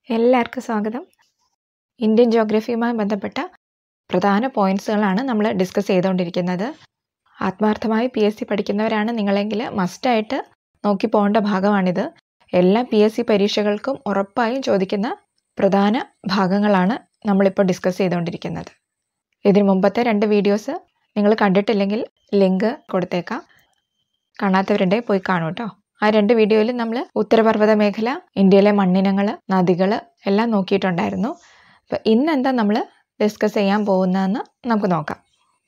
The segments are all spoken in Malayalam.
എല്ലാവർക്കും സ്വാഗതം ഇന്ത്യൻ ജോഗ്രഫിയുമായി ബന്ധപ്പെട്ട പ്രധാന പോയിന്റ്സുകളാണ് നമ്മൾ ഡിസ്കസ് ചെയ്തുകൊണ്ടിരിക്കുന്നത് ആത്മാർത്ഥമായി പി എസ് സി പഠിക്കുന്നവരാണ് നിങ്ങളെങ്കിൽ മസ്റ്റായിട്ട് നോക്കി പോകേണ്ട ഭാഗമാണിത് എല്ലാ പി എസ് സി പരീക്ഷകൾക്കും ഉറപ്പായും ചോദിക്കുന്ന പ്രധാന ഭാഗങ്ങളാണ് നമ്മളിപ്പോൾ ഡിസ്കസ് ചെയ്തുകൊണ്ടിരിക്കുന്നത് ഇതിന് മുമ്പത്തെ രണ്ട് വീഡിയോസ് നിങ്ങൾ കണ്ടിട്ടില്ലെങ്കിൽ ലിങ്ക് കൊടുത്തേക്കാം കാണാത്തവരുണ്ടെങ്കിൽ പോയി കാണൂ കേട്ടോ ആ രണ്ട് വീഡിയോയിൽ നമ്മൾ ഉത്തരപർവ്വത മേഖല ഇന്ത്യയിലെ മണ്ണിനങ്ങൾ നദികൾ എല്ലാം നോക്കിയിട്ടുണ്ടായിരുന്നു അപ്പോൾ ഇന്ന് എന്താ നമ്മൾ ഡിസ്കസ് ചെയ്യാൻ പോകുന്നതെന്ന് നമുക്ക് നോക്കാം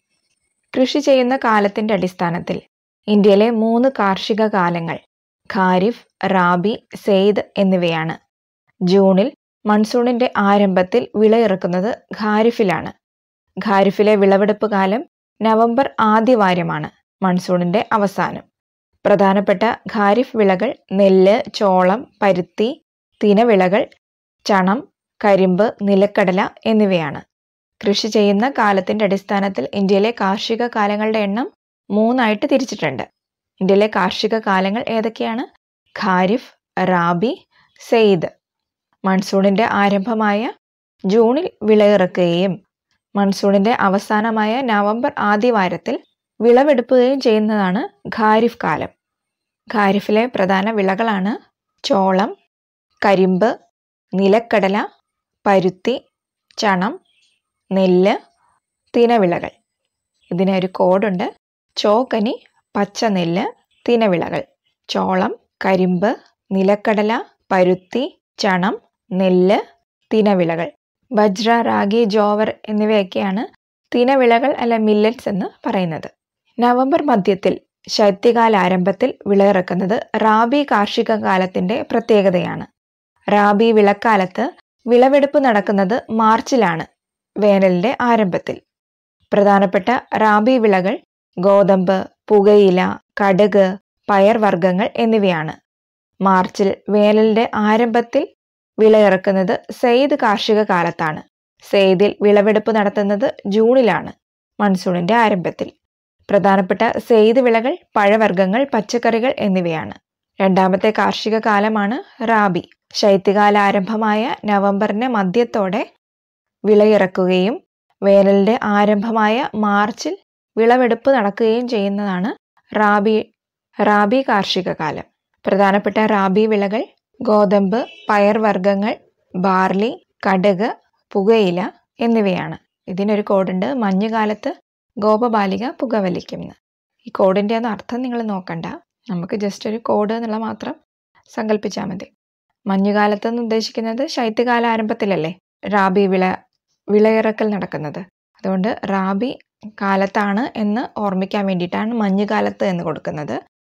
കൃഷി ചെയ്യുന്ന കാലത്തിൻ്റെ അടിസ്ഥാനത്തിൽ ഇന്ത്യയിലെ മൂന്ന് കാർഷിക കാലങ്ങൾ ഖാരിഫ് റാബി സെയ്ദ് എന്നിവയാണ് ജൂണിൽ മൺസൂണിൻ്റെ ആരംഭത്തിൽ വിളയിറക്കുന്നത് ഖാരിഫിലാണ് ഖാരിഫിലെ വിളവെടുപ്പ് കാലം നവംബർ ആദ്യവാരമാണ് മൺസൂണിൻ്റെ അവസാനം പ്രധാനപ്പെട്ട ഖാരിഫ് വിളകൾ നെല്ല് ചോളം പരുത്തി തിനവിളകൾ ചണം കരിമ്പ് നിലക്കടല എന്നിവയാണ് കൃഷി ചെയ്യുന്ന കാലത്തിന്റെ അടിസ്ഥാനത്തിൽ ഇന്ത്യയിലെ കാർഷിക കാലങ്ങളുടെ എണ്ണം മൂന്നായിട്ട് തിരിച്ചിട്ടുണ്ട് ഇന്ത്യയിലെ കാർഷിക കാലങ്ങൾ ഏതൊക്കെയാണ് ഖാരിഫ് റാബി സെയ്ദ് മൺസൂണിന്റെ ആരംഭമായ ജൂണിൽ വിളയിറക്കുകയും മൺസൂണിന്റെ അവസാനമായ നവംബർ ആദ്യവാരത്തിൽ വിളവെടുക്കുകയും ചെയ്യുന്നതാണ് ഖാരിഫ് കാലം ഖാരിഫിലെ പ്രധാന വിളകളാണ് ചോളം കരിമ്പ് നിലക്കടല പരുത്തി ചണം നെല്ല് തിനവിളകൾ ഇതിന് ഒരു കോഡുണ്ട് ചോക്കനി പച്ച നെല്ല് തിനവിളകൾ ചോളം കരിമ്പ് നിലക്കടല പരുത്തി ചണം നെല്ല് തിനവിളകൾ ബജ്ര റാഗി ജോവർ എന്നിവയൊക്കെയാണ് തിനവിളകൾ അല്ല മില്ലറ്റ്സ് എന്ന് പറയുന്നത് നവംബർ മധ്യത്തിൽ ശൈത്യകാല ആരംഭത്തിൽ വിളയിറക്കുന്നത് റാബി കാർഷിക കാലത്തിന്റെ പ്രത്യേകതയാണ് റാബി വിളക്കാലത്ത് വിളവെടുപ്പ് നടക്കുന്നത് മാർച്ചിലാണ് വേനലിന്റെ ആരംഭത്തിൽ പ്രധാനപ്പെട്ട റാബി വിളകൾ ഗോതമ്പ് പുകയില കടുക് പയർവർഗ്ഗങ്ങൾ എന്നിവയാണ് മാർച്ചിൽ വേനലിന്റെ ആരംഭത്തിൽ വിളയിറക്കുന്നത് സെയ്ദ് കാർഷിക കാലത്താണ് സെയ്ദിൽ വിളവെടുപ്പ് നടത്തുന്നത് ജൂണിലാണ് മൺസൂണിന്റെ ആരംഭത്തിൽ പ്രധാനപ്പെട്ട സെയ്ദ് വിളകൾ പഴവർഗ്ഗങ്ങൾ പച്ചക്കറികൾ എന്നിവയാണ് രണ്ടാമത്തെ കാർഷിക കാലമാണ് റാബി ശൈത്യകാല ആരംഭമായ നവംബറിന്റെ മധ്യത്തോടെ വിളയിറക്കുകയും വേനലിന്റെ ആരംഭമായ മാർച്ചിൽ വിളവെടുപ്പ് നടക്കുകയും ചെയ്യുന്നതാണ് റാബി റാബി കാർഷിക കാലം പ്രധാനപ്പെട്ട റാബി വിളകൾ ഗോതമ്പ് പയർവർഗ്ഗങ്ങൾ ബാർലി കടുക് പുകയില എന്നിവയാണ് ഇതിനൊരു കോഡുണ്ട് മഞ്ഞുകാലത്ത് ഗോപബാലിക പുകവലിക്കുന്നു ഈ കോഡിൻ്റെ ഒന്നും അർത്ഥം നിങ്ങൾ നോക്കണ്ട നമുക്ക് ജസ്റ്റ് ഒരു കോഡ് എന്നുള്ള മാത്രം സങ്കല്പിച്ചാൽ മതി മഞ്ഞുകാലത്ത് എന്ന് ഉദ്ദേശിക്കുന്നത് ശൈത്യകാല ആരംഭത്തിലല്ലേ റാബി വിള വിളയിറക്കൽ നടക്കുന്നത് അതുകൊണ്ട് റാബി കാലത്താണ് എന്ന് ഓർമ്മിക്കാൻ വേണ്ടിയിട്ടാണ് മഞ്ഞുകാലത്ത് എന്ന് കൊടുക്കുന്നത്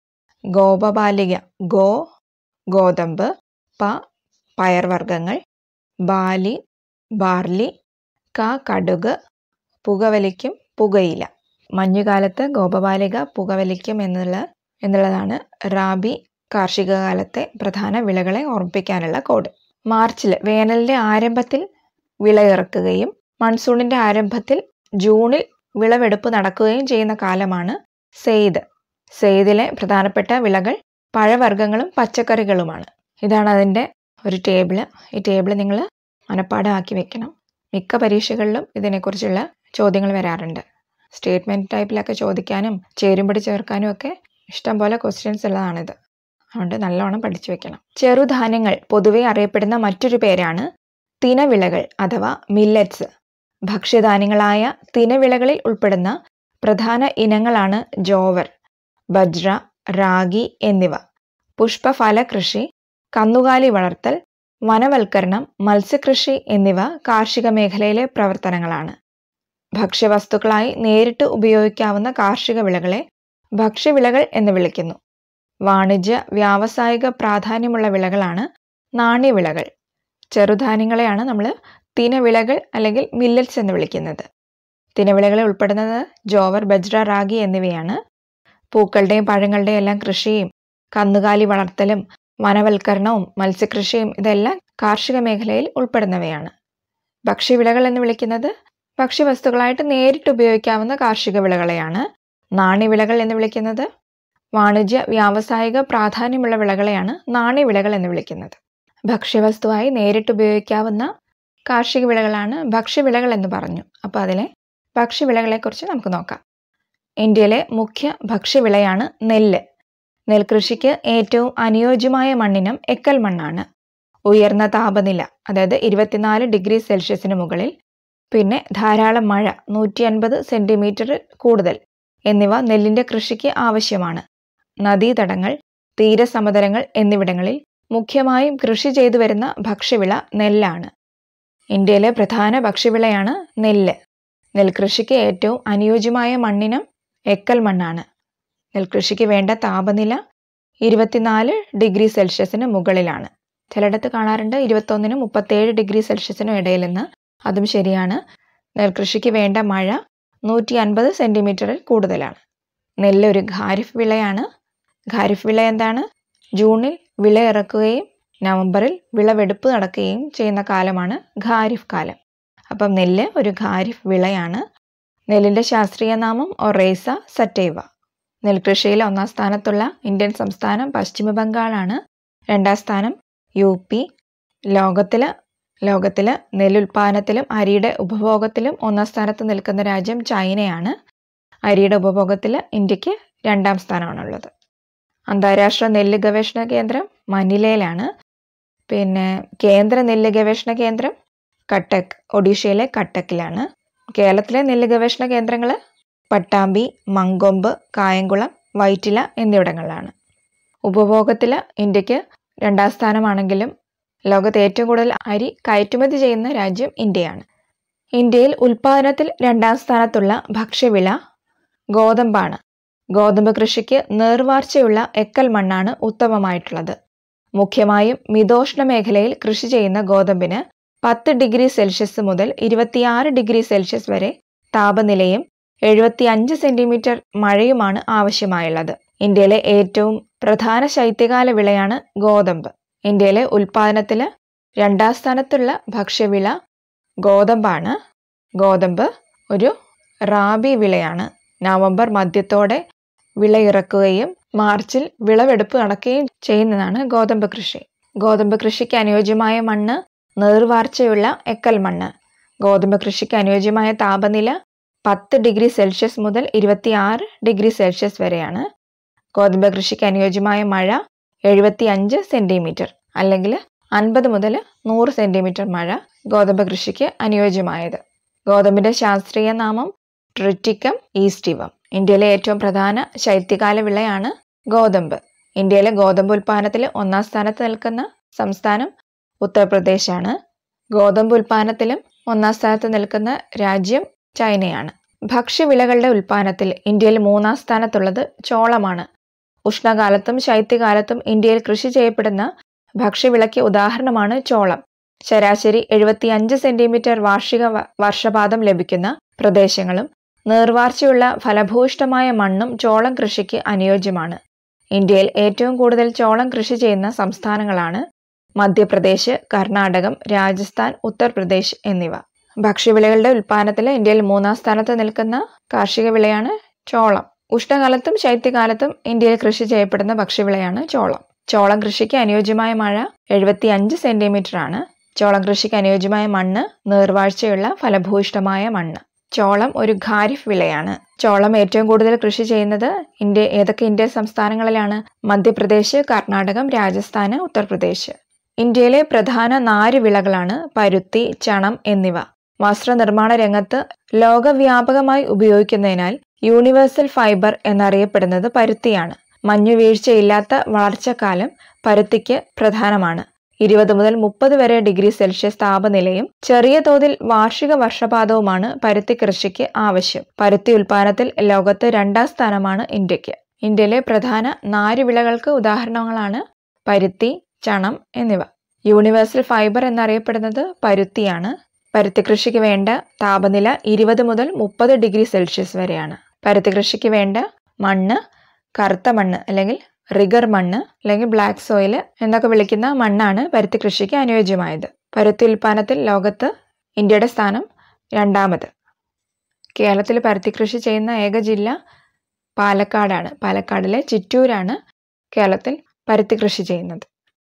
ഗോപബാലിക ഗോ ഗോതമ്പ് പ പയർവർഗ്ഗങ്ങൾ ബാലി ബാർലി ക കടുക് പുകവലിക്കും പുകയില മഞ്ഞുകാലത്ത് ഗോപബാലിക പുകവലിക്കും എന്നുള്ള എന്നുള്ളതാണ് റാബി കാർഷിക കാലത്തെ പ്രധാന വിളകളെ ഓർമ്മിപ്പിക്കാനുള്ള കോഡ് മാർച്ചിൽ വേനലിന്റെ ആരംഭത്തിൽ വിളയിറക്കുകയും മൺസൂണിന്റെ ആരംഭത്തിൽ ജൂണിൽ വിളവെടുപ്പ് നടക്കുകയും ചെയ്യുന്ന കാലമാണ് സെയ്ദ് സെയ്ദിലെ പ്രധാനപ്പെട്ട വിളകൾ പഴവർഗ്ഗങ്ങളും പച്ചക്കറികളുമാണ് ഇതാണ് അതിൻ്റെ ഒരു ടേബിള് ഈ ടേബിള് നിങ്ങൾ മനപ്പാടമാക്കി വെക്കണം മിക്ക പരീക്ഷകളിലും ഇതിനെക്കുറിച്ചുള്ള ചോദ്യങ്ങൾ വരാറുണ്ട് സ്റ്റേറ്റ്മെൻറ്റ് ടൈപ്പിലൊക്കെ ചോദിക്കാനും ചേരുംപടി ചേർക്കാനും ഒക്കെ ഇഷ്ടം പോലെ ക്വസ്റ്റ്യൻസ് ഉള്ളതാണിത് അതുകൊണ്ട് നല്ലോണം പഠിച്ചു വെക്കണം ചെറുധാന്യങ്ങൾ പൊതുവെ അറിയപ്പെടുന്ന മറ്റൊരു പേരാണ് തിനവിളകൾ അഥവാ മില്ലറ്റ്സ് ഭക്ഷ്യധാന്യങ്ങളായ തിനവിളകളിൽ ഉൾപ്പെടുന്ന പ്രധാന ഇനങ്ങളാണ് ജോവർ ബജ്ര റാഗി എന്നിവ പുഷ്പഫല കൃഷി കന്നുകാലി വളർത്തൽ വനവൽക്കരണം മത്സ്യകൃഷി എന്നിവ കാർഷിക മേഖലയിലെ പ്രവർത്തനങ്ങളാണ് ഭക്ഷ്യവസ്തുക്കളായി നേരിട്ട് ഉപയോഗിക്കാവുന്ന കാർഷിക വിളകളെ ഭക്ഷ്യവിളകൾ എന്ന് വിളിക്കുന്നു വാണിജ്യ വ്യാവസായിക പ്രാധാന്യമുള്ള വിളകളാണ് നാണ്യവിളകൾ ചെറുധാന്യങ്ങളെയാണ് നമ്മൾ തിനവിളകൾ അല്ലെങ്കിൽ മില്ലറ്റ്സ് എന്ന് വിളിക്കുന്നത് തിനവിളകളിൽ ഉൾപ്പെടുന്നത് ജോവർ ബജ്ര റാഗി എന്നിവയാണ് പൂക്കളുടെയും പഴങ്ങളുടെയും എല്ലാം കൃഷിയും കന്നുകാലി വളർത്തലും വനവൽക്കരണവും മത്സ്യകൃഷിയും ഇതെല്ലാം കാർഷിക മേഖലയിൽ ഉൾപ്പെടുന്നവയാണ് ഭക്ഷ്യവിളകൾ എന്ന് വിളിക്കുന്നത് ഭക്ഷ്യവസ്തുക്കളായിട്ട് നേരിട്ട് ഉപയോഗിക്കാവുന്ന കാർഷിക വിളകളെയാണ് നാണ്യവിളകൾ എന്ന് വിളിക്കുന്നത് വാണിജ്യ വ്യാവസായിക പ്രാധാന്യമുള്ള വിളകളെയാണ് നാണ്യവിളകൾ എന്ന് വിളിക്കുന്നത് ഭക്ഷ്യവസ്തുവായി നേരിട്ട് ഉപയോഗിക്കാവുന്ന കാർഷിക വിളകളാണ് ഭക്ഷ്യവിളകൾ എന്ന് പറഞ്ഞു അപ്പോൾ അതിലെ ഭക്ഷ്യവിളകളെക്കുറിച്ച് നമുക്ക് നോക്കാം ഇന്ത്യയിലെ മുഖ്യ ഭക്ഷ്യവിളയാണ് നെല്ല് നെൽകൃഷിക്ക് ഏറ്റവും അനുയോജ്യമായ മണ്ണിനം എക്കൽ മണ്ണാണ് ഉയർന്ന താപനില അതായത് ഇരുപത്തിനാല് ഡിഗ്രി സെൽഷ്യസിന് മുകളിൽ പിന്നെ ധാരാളം മഴ നൂറ്റി അൻപത് സെൻറ്റിമീറ്റർ കൂടുതൽ എന്നിവ നെല്ലിൻ്റെ കൃഷിക്ക് ആവശ്യമാണ് നദീതടങ്ങൾ തീരസമതലങ്ങൾ എന്നിവിടങ്ങളിൽ മുഖ്യമായും കൃഷി ചെയ്തു വരുന്ന ഭക്ഷ്യവിള നെല്ലാണ് ഇന്ത്യയിലെ പ്രധാന ഭക്ഷ്യവിളയാണ് നെല്ല് നെൽകൃഷിക്ക് ഏറ്റവും അനുയോജ്യമായ മണ്ണിനം എക്കൽ മണ്ണാണ് നെൽകൃഷിക്ക് വേണ്ട താപനില ഇരുപത്തിനാല് ഡിഗ്രി സെൽഷ്യസിന് മുകളിലാണ് ചിലയിടത്ത് കാണാറുണ്ട് ഇരുപത്തൊന്നിനും മുപ്പത്തേഴ് ഡിഗ്രി സെൽഷ്യസിനും ഇടയിലെന്ന് അതും ശരിയാണ് നെൽകൃഷിക്ക് വേണ്ട മഴ നൂറ്റി അൻപത് സെൻറ്റിമീറ്ററിൽ കൂടുതലാണ് നെല്ല് ഒരു ഖാരിഫ് വിളയാണ് ഖാരിഫ് വിള എന്താണ് ജൂണിൽ വിള ഇറക്കുകയും നവംബറിൽ വിളവെടുപ്പ് നടക്കുകയും ചെയ്യുന്ന കാലമാണ് ഖാരിഫ് കാലം അപ്പം നെല്ല് ഒരു ഖാരിഫ് വിളയാണ് നെല്ലിൻ്റെ ശാസ്ത്രീയ നാമം ഒറേസ സറ്റേവ നെൽകൃഷിയിൽ ഒന്നാം സ്ഥാനത്തുള്ള ഇന്ത്യൻ സംസ്ഥാനം പശ്ചിമ ബംഗാളാണ് രണ്ടാം സ്ഥാനം യു പി ലോകത്തിൽ ലോകത്തിൽ നെല്ലുൽപാദനത്തിലും അരിയുടെ ഉപഭോഗത്തിലും ഒന്നാം സ്ഥാനത്ത് നിൽക്കുന്ന രാജ്യം ചൈനയാണ് അരിയുടെ ഉപഭോഗത്തിൽ ഇന്ത്യക്ക് രണ്ടാം സ്ഥാനമാണുള്ളത് അന്താരാഷ്ട്ര നെല്ല് ഗവേഷണ കേന്ദ്രം മനിലയിലാണ് പിന്നെ കേന്ദ്ര നെല്ല് ഗവേഷണ കേന്ദ്രം കട്ടക്ക് ഒഡീഷയിലെ കട്ടക്കിലാണ് കേരളത്തിലെ നെല്ല് ഗവേഷണ കേന്ദ്രങ്ങൾ പട്ടാമ്പി മങ്കൊമ്പ് കായംകുളം വൈറ്റില എന്നിവിടങ്ങളിലാണ് ഉപഭോഗത്തിൽ ഇന്ത്യക്ക് രണ്ടാം സ്ഥാനമാണെങ്കിലും ലോകത്ത് ഏറ്റവും കൂടുതൽ അരി കയറ്റുമതി ചെയ്യുന്ന രാജ്യം ഇന്ത്യയാണ് ഇന്ത്യയിൽ ഉൽപാദനത്തിൽ രണ്ടാം സ്ഥാനത്തുള്ള ഭക്ഷ്യവിള ഗോതമ്പാണ് ഗോതമ്പ് കൃഷിക്ക് നേർവാർച്ചയുള്ള എക്കൽ മണ്ണാണ് ഉത്തമമായിട്ടുള്ളത് മുഖ്യമായും മിതോഷ്ണ മേഖലയിൽ കൃഷി ചെയ്യുന്ന ഗോതമ്പിന് പത്ത് ഡിഗ്രി സെൽഷ്യസ് മുതൽ ഇരുപത്തിയാറ് ഡിഗ്രി സെൽഷ്യസ് വരെ താപനിലയും എഴുപത്തി അഞ്ച് സെന്റിമീറ്റർ മഴയുമാണ് ആവശ്യമായുള്ളത് ഇന്ത്യയിലെ ഏറ്റവും പ്രധാന ശൈത്യകാല വിളയാണ് ഗോതമ്പ് ഇന്ത്യയിലെ ഉൽപാദനത്തിൽ രണ്ടാം സ്ഥാനത്തുള്ള ഭക്ഷ്യവിള ഗോതമ്പാണ് ഗോതമ്പ് ഒരു റാബി വിളയാണ് നവംബർ മധ്യത്തോടെ വിളയിറക്കുകയും മാർച്ചിൽ വിളവെടുപ്പ് നടക്കുകയും ചെയ്യുന്നതാണ് ഗോതമ്പ് കൃഷി ഗോതമ്പ് കൃഷിക്ക് അനുയോജ്യമായ മണ്ണ് നേർവാർച്ചയുള്ള എക്കൽ മണ്ണ് ഗോതമ്പ് കൃഷിക്ക് അനുയോജ്യമായ താപനില പത്ത് ഡിഗ്രി സെൽഷ്യസ് മുതൽ ഇരുപത്തിയാറ് ഡിഗ്രി സെൽഷ്യസ് വരെയാണ് ഗോതമ്പ് കൃഷിക്ക് അനുയോജ്യമായ മഴ എഴുപത്തി അഞ്ച് സെൻറ്റിമീറ്റർ അല്ലെങ്കിൽ അൻപത് മുതൽ നൂറ് സെൻറ്റിമീറ്റർ മഴ ഗോതമ്പ് കൃഷിക്ക് അനുയോജ്യമായത് ഗോതമ്പിന്റെ ശാസ്ത്രീയ നാമം ട്രിറ്റിക്കം ഈസ്റ്റിവം ഇന്ത്യയിലെ ഏറ്റവും പ്രധാന ശൈത്യകാല വിളയാണ് ഗോതമ്പ് ഇന്ത്യയിലെ ഗോതമ്പ് ഉൽപ്പാദനത്തിൽ ഒന്നാം സ്ഥാനത്ത് നിൽക്കുന്ന സംസ്ഥാനം ഉത്തർപ്രദേശാണ് ഗോതമ്പ് ഉൽപ്പാദനത്തിലും ഒന്നാം സ്ഥാനത്ത് നിൽക്കുന്ന രാജ്യം ചൈനയാണ് ഭക്ഷ്യവിളകളുടെ ഉൽപ്പാദനത്തിൽ ഇന്ത്യയിൽ മൂന്നാം സ്ഥാനത്തുള്ളത് ചോളമാണ് ഉഷ്ണകാലത്തും ശൈത്യകാലത്തും ഇന്ത്യയിൽ കൃഷി ചെയ്യപ്പെടുന്ന ഭക്ഷ്യവിളയ്ക്ക് ഉദാഹരണമാണ് ചോളം ശരാശരി എഴുപത്തി അഞ്ച് സെന്റിമീറ്റർ വാർഷിക വർഷപാതം ലഭിക്കുന്ന പ്രദേശങ്ങളും നേർവാർച്ചയുള്ള ഫലഭൂയിഷ്ടമായ മണ്ണും ചോളം കൃഷിക്ക് അനുയോജ്യമാണ് ഇന്ത്യയിൽ ഏറ്റവും കൂടുതൽ ചോളം കൃഷി ചെയ്യുന്ന സംസ്ഥാനങ്ങളാണ് മധ്യപ്രദേശ് കർണാടകം രാജസ്ഥാൻ ഉത്തർപ്രദേശ് എന്നിവ ഭക്ഷ്യവിളകളുടെ ഉൽപ്പാദനത്തിൽ ഇന്ത്യയിൽ മൂന്നാം സ്ഥാനത്ത് നിൽക്കുന്ന കാർഷിക വിളയാണ് ചോളം ഉഷ്ണകാലത്തും ശൈത്യകാലത്തും ഇന്ത്യയിൽ കൃഷി ചെയ്യപ്പെടുന്ന ഭക്ഷ്യവിളയാണ് ചോളം ചോളം കൃഷിക്ക് അനുയോജ്യമായ മഴ എഴുപത്തി അഞ്ച് സെന്റിമീറ്റർ ആണ് ചോളം കൃഷിക്ക് അനുയോജ്യമായ മണ്ണ് നേർവാഴ്ചയുള്ള ഫലഭൂയിഷ്ടമായ മണ്ണ് ചോളം ഒരു ഖാരിഫ് വിളയാണ് ചോളം ഏറ്റവും കൂടുതൽ കൃഷി ചെയ്യുന്നത് ഇന്ത്യ ഏതൊക്കെ ഇന്ത്യൻ സംസ്ഥാനങ്ങളിലാണ് മധ്യപ്രദേശ് കർണാടകം രാജസ്ഥാന് ഉത്തർപ്രദേശ് ഇന്ത്യയിലെ പ്രധാന നാല് വിളകളാണ് പരുത്തി ചണം എന്നിവ വസ്ത്രനിർമ്മാണ രംഗത്ത് ലോകവ്യാപകമായി ഉപയോഗിക്കുന്നതിനാൽ യൂണിവേഴ്സൽ ഫൈബർ എന്നറിയപ്പെടുന്നത് പരുത്തിയാണ് മഞ്ഞുവീഴ്ചയില്ലാത്ത വളർച്ചക്കാലം പരുത്തിക്ക് പ്രധാനമാണ് ഇരുപത് മുതൽ മുപ്പത് വരെ ഡിഗ്രി സെൽഷ്യസ് താപനിലയും ചെറിയ തോതിൽ വാർഷിക വർഷപാതവുമാണ് പരുത്തി കൃഷിക്ക് ആവശ്യം പരുത്തി ഉൽപാദനത്തിൽ ലോകത്ത് രണ്ടാം സ്ഥാനമാണ് ഇന്ത്യക്ക് ഇന്ത്യയിലെ പ്രധാന നാല് വിളകൾക്ക് ഉദാഹരണങ്ങളാണ് പരുത്തി ചണം എന്നിവ യൂണിവേഴ്സൽ ഫൈബർ എന്നറിയപ്പെടുന്നത് പരുത്തിയാണ് പരുത്തി കൃഷിക്ക് വേണ്ട താപനില ഇരുപത് മുതൽ മുപ്പത് ഡിഗ്രി സെൽഷ്യസ് വരെയാണ് പരുത്തി കൃഷിക്ക് വേണ്ട മണ്ണ് കറുത്ത മണ്ണ് അല്ലെങ്കിൽ റിഗർ മണ്ണ് അല്ലെങ്കിൽ ബ്ലാക്ക് സോയിൽ എന്നൊക്കെ വിളിക്കുന്ന മണ്ണാണ് പരുത്തി കൃഷിക്ക് അനുയോജ്യമായത് പരുത്തി ഉൽപ്പാദനത്തിൽ ലോകത്ത് ഇന്ത്യയുടെ സ്ഥാനം രണ്ടാമത് കേരളത്തിൽ പരുത്തി കൃഷി ചെയ്യുന്ന ഏക ജില്ല പാലക്കാടാണ് പാലക്കാടിലെ ചിറ്റൂരാണ് കേരളത്തിൽ പരുത്തി കൃഷി ചെയ്യുന്നത്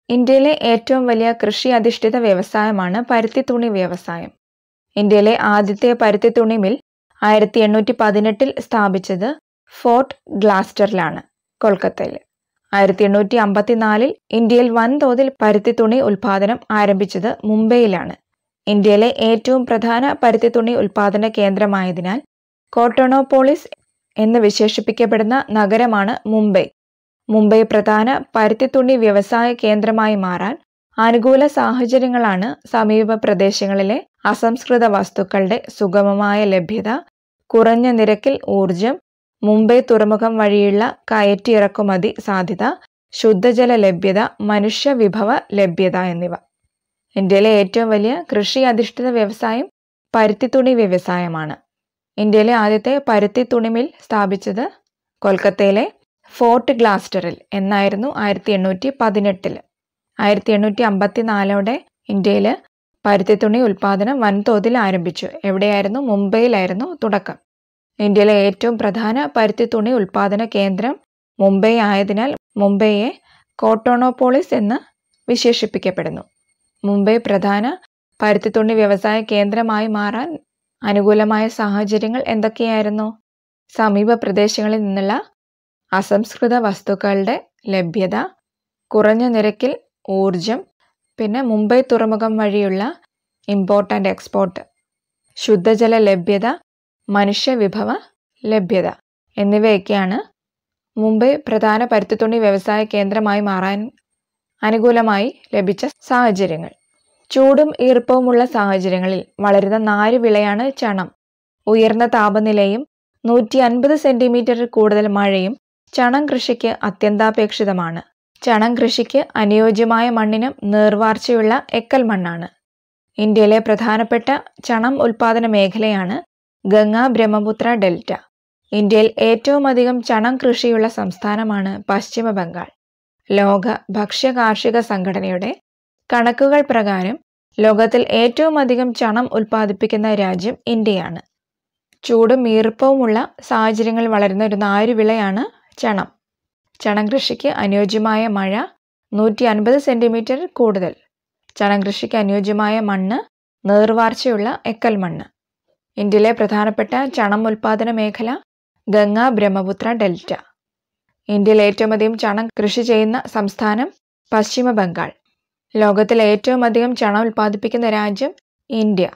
ഇന്ത്യയിലെ ഏറ്റവും വലിയ കൃഷി അധിഷ്ഠിത വ്യവസായമാണ് പരുത്തിത്തുണി വ്യവസായം ഇന്ത്യയിലെ ആദ്യത്തെ പരുത്തിത്തുണി മിൽ ആയിരത്തി എണ്ണൂറ്റി പതിനെട്ടിൽ സ്ഥാപിച്ചത് ഫോർട്ട് ഗ്ലാസ്റ്ററിലാണ് കൊൽക്കത്തയിൽ ആയിരത്തി എണ്ണൂറ്റി അമ്പത്തിനാലിൽ ഇന്ത്യയിൽ വൻതോതിൽ പരുത്തിത്തുണി ഉൽപാദനം ആരംഭിച്ചത് മുംബൈയിലാണ് ഇന്ത്യയിലെ ഏറ്റവും പ്രധാന പരുത്തിത്തുണി ഉൽപാദന കേന്ദ്രമായതിനാൽ കോട്ടോണോപോളിസ് എന്ന് വിശേഷിപ്പിക്കപ്പെടുന്ന നഗരമാണ് മുംബൈ മുംബൈ പ്രധാന പരുത്തിത്തുണി വ്യവസായ കേന്ദ്രമായി മാറാൻ അനുകൂല സാഹചര്യങ്ങളാണ് സമീപ പ്രദേശങ്ങളിലെ അസംസ്കൃത വസ്തുക്കളുടെ സുഗമമായ ലഭ്യത കുറഞ്ഞ നിരക്കിൽ ഊർജം മുംബൈ തുറമുഖം വഴിയുള്ള കയറ്റി ഇറക്കുമതി സാധ്യത ശുദ്ധജല ലഭ്യത മനുഷ്യ വിഭവ ലഭ്യത എന്നിവ ഇന്ത്യയിലെ ഏറ്റവും വലിയ കൃഷി അധിഷ്ഠിത വ്യവസായം പരുത്തിത്തുണി വ്യവസായമാണ് ഇന്ത്യയിലെ ആദ്യത്തെ പരുത്തിത്തുണി മിൽ സ്ഥാപിച്ചത് കൊൽക്കത്തയിലെ ഫോർട്ട് ഗ്ലാസ്റ്ററിൽ എന്നായിരുന്നു ആയിരത്തി എണ്ണൂറ്റി പതിനെട്ടിൽ ആയിരത്തി എണ്ണൂറ്റി അമ്പത്തിനാലോടെ ഇന്ത്യയിൽ പരുത്തിത്തുണി ഉൽപാദനം വൻതോതിൽ ആരംഭിച്ചു എവിടെയായിരുന്നു മുംബൈയിലായിരുന്നു തുടക്കം ഇന്ത്യയിലെ ഏറ്റവും പ്രധാന പരുത്തിത്തുണി ഉൽപാദന കേന്ദ്രം മുംബൈ ആയതിനാൽ മുംബൈയെ കോട്ടോണോപോളിസ് എന്ന് വിശേഷിപ്പിക്കപ്പെടുന്നു മുംബൈ പ്രധാന പരുത്തിത്തുണി വ്യവസായ കേന്ദ്രമായി മാറാൻ അനുകൂലമായ സാഹചര്യങ്ങൾ എന്തൊക്കെയായിരുന്നു സമീപ പ്രദേശങ്ങളിൽ നിന്നുള്ള അസംസ്കൃത വസ്തുക്കളുടെ ലഭ്യത കുറഞ്ഞ നിരക്കിൽ ഊർജം പിന്നെ മുംബൈ തുറമുഖം വഴിയുള്ള ഇമ്പോർട്ട് ആൻഡ് എക്സ്പോർട്ട് ശുദ്ധജല ലഭ്യത മനുഷ്യ വിഭവ ലഭ്യത എന്നിവയൊക്കെയാണ് മുംബൈ പ്രധാന പരുത്തിത്തുണി വ്യവസായ കേന്ദ്രമായി മാറാൻ അനുകൂലമായി ലഭിച്ച സാഹചര്യങ്ങൾ ചൂടും ഈർപ്പവുമുള്ള സാഹചര്യങ്ങളിൽ വളരുന്ന നാല് വിളയാണ് ചണം ഉയർന്ന താപനിലയും നൂറ്റി അൻപത് സെന്റിമീറ്ററിൽ കൂടുതൽ മഴയും ചണം കൃഷിക്ക് അത്യന്താപേക്ഷിതമാണ് ചണം കൃഷിക്ക് അനുയോജ്യമായ മണ്ണിനും നീർവാർച്ചയുള്ള എക്കൽ മണ്ണാണ് ഇന്ത്യയിലെ പ്രധാനപ്പെട്ട ചണം ഉൽപാദന മേഖലയാണ് ഗംഗ ബ്രഹ്മപുത്ര ഡെൽറ്റ ഇന്ത്യയിൽ ഏറ്റവും അധികം ചണം കൃഷിയുള്ള സംസ്ഥാനമാണ് പശ്ചിമ ബംഗാൾ ലോക ഭക്ഷ്യ കാർഷിക സംഘടനയുടെ കണക്കുകൾ പ്രകാരം ലോകത്തിൽ ഏറ്റവും അധികം ചണം ഉൽപ്പാദിപ്പിക്കുന്ന രാജ്യം ഇന്ത്യയാണ് ചൂടും ഈർപ്പവുമുള്ള സാഹചര്യങ്ങളിൽ വളരുന്ന ഒരു നാരുവിളയാണ് ചണം ചണം കൃഷിക്ക് അനുയോജ്യമായ മഴ നൂറ്റി അൻപത് സെന്റിമീറ്റർ കൂടുതൽ ചണം കൃഷിക്ക് അനുയോജ്യമായ മണ്ണ് നീർവാർച്ചയുള്ള എക്കൽ മണ്ണ് ഇന്ത്യയിലെ പ്രധാനപ്പെട്ട ചണം ഉൽപാദന മേഖല ഗംഗ ബ്രഹ്മപുത്ര ഡെൽറ്റ ഇന്ത്യയിൽ ഏറ്റവും അധികം ചണം കൃഷി ചെയ്യുന്ന സംസ്ഥാനം പശ്ചിമ ബംഗാൾ ലോകത്തിൽ ഏറ്റവും അധികം ചണം ഉൽപ്പാദിപ്പിക്കുന്ന രാജ്യം ഇന്ത്യ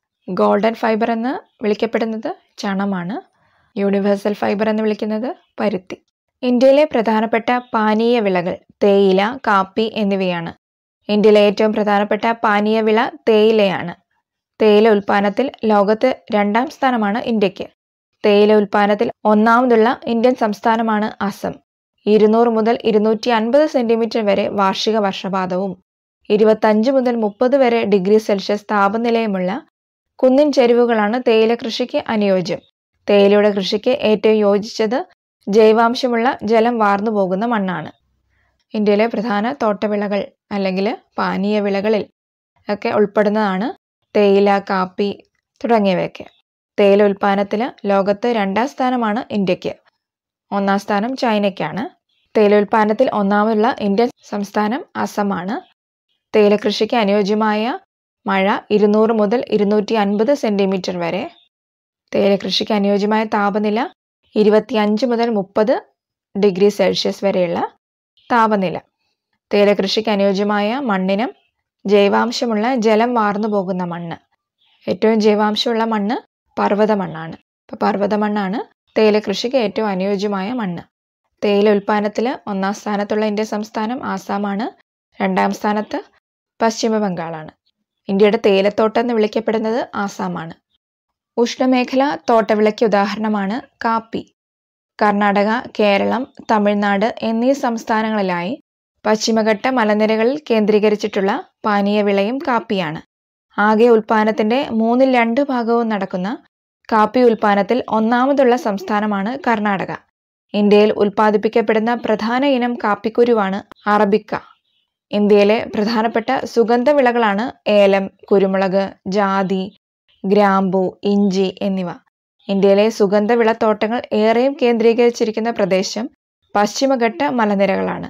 ഗോൾഡൻ ഫൈബർ എന്ന് വിളിക്കപ്പെടുന്നത് ചണമാണ് യൂണിവേഴ്സൽ ഫൈബർ എന്ന് വിളിക്കുന്നത് പരുത്തി ഇന്ത്യയിലെ പ്രധാനപ്പെട്ട പാനീയ വിളകൾ തേയില കാപ്പി എന്നിവയാണ് ഇന്ത്യയിലെ ഏറ്റവും പ്രധാനപ്പെട്ട പാനീയ വിള തേയിലയാണ് തേയില ഉൽപ്പാദനത്തിൽ ലോകത്ത് രണ്ടാം സ്ഥാനമാണ് ഇന്ത്യക്ക് തേയില ഉൽപ്പാദനത്തിൽ ഒന്നാമതുള്ള ഇന്ത്യൻ സംസ്ഥാനമാണ് അസം ഇരുന്നൂറ് മുതൽ ഇരുന്നൂറ്റി അൻപത് സെന്റിമീറ്റർ വരെ വാർഷിക വർഷപാതവും ഇരുപത്തഞ്ച് മുതൽ മുപ്പത് വരെ ഡിഗ്രി സെൽഷ്യസ് താപനിലയുമുള്ള കുന്നിൻ ചെരുവുകളാണ് തേയില കൃഷിക്ക് അനുയോജ്യം തേയിലയുടെ കൃഷിക്ക് ഏറ്റവും യോജിച്ചത് ജൈവാംശമുള്ള ജലം വാർന്നു പോകുന്ന മണ്ണാണ് ഇന്ത്യയിലെ പ്രധാന തോട്ടവിളകൾ അല്ലെങ്കിൽ പാനീയ വിളകളിൽ ഒക്കെ ഉൾപ്പെടുന്നതാണ് തേയില കാപ്പി തുടങ്ങിയവയൊക്കെ തേയില ഉൽപ്പാദനത്തിൽ ലോകത്ത് രണ്ടാം സ്ഥാനമാണ് ഇന്ത്യക്ക് ഒന്നാം സ്ഥാനം ചൈനയ്ക്കാണ് തേയില ഉൽപ്പാദനത്തിൽ ഒന്നാമതുള്ള ഇന്ത്യൻ സംസ്ഥാനം അസമാണ് തേയില കൃഷിക്ക് അനുയോജ്യമായ മഴ ഇരുന്നൂറ് മുതൽ ഇരുന്നൂറ്റി അൻപത് സെൻറ്റിമീറ്റർ വരെ തേയില കൃഷിക്ക് അനുയോജ്യമായ താപനില ഇരുപത്തിയഞ്ച് മുതൽ മുപ്പത് ഡിഗ്രി സെൽഷ്യസ് വരെയുള്ള താപനില തേയില കൃഷിക്ക് അനുയോജ്യമായ മണ്ണിനും ജൈവാംശമുള്ള ജലം വാർന്നു പോകുന്ന മണ്ണ് ഏറ്റവും ജൈവാംശമുള്ള മണ്ണ് പർവ്വത മണ്ണാണ് അപ്പോൾ പർവ്വത മണ്ണാണ് തേയില കൃഷിക്ക് ഏറ്റവും അനുയോജ്യമായ മണ്ണ് തേയില ഉൽപ്പാദനത്തിൽ ഒന്നാം സ്ഥാനത്തുള്ള ഇന്ത്യൻ സംസ്ഥാനം ആസാമാണ് രണ്ടാം സ്ഥാനത്ത് പശ്ചിമ ബംഗാളാണ് ഇന്ത്യയുടെ തേയിലത്തോട്ടം എന്ന് വിളിക്കപ്പെടുന്നത് ആസാമാണ് ഉഷ്ണമേഖല തോട്ടവിളയ്ക്ക് ഉദാഹരണമാണ് കാപ്പി കർണാടക കേരളം തമിഴ്നാട് എന്നീ സംസ്ഥാനങ്ങളിലായി പശ്ചിമഘട്ട മലനിരകളിൽ കേന്ദ്രീകരിച്ചിട്ടുള്ള പാനീയ വിളയും കാപ്പിയാണ് ആകെ ഉൽപ്പാദനത്തിന്റെ മൂന്നിൽ രണ്ട് ഭാഗവും നടക്കുന്ന കാപ്പി ഉൽപ്പാദനത്തിൽ ഒന്നാമതുള്ള സംസ്ഥാനമാണ് കർണാടക ഇന്ത്യയിൽ ഉൽപ്പാദിപ്പിക്കപ്പെടുന്ന പ്രധാന ഇനം കാപ്പിക്കുരുവാണ് അറബിക്ക ഇന്ത്യയിലെ പ്രധാനപ്പെട്ട സുഗന്ധ വിളകളാണ് ഏലം കുരുമുളക് ജാതി ഗ്രാമ്പു ഇഞ്ചി എന്നിവ ഇന്ത്യയിലെ സുഗന്ധ വിളത്തോട്ടങ്ങൾ ഏറെയും കേന്ദ്രീകരിച്ചിരിക്കുന്ന പ്രദേശം പശ്ചിമഘട്ട മലനിരകളാണ്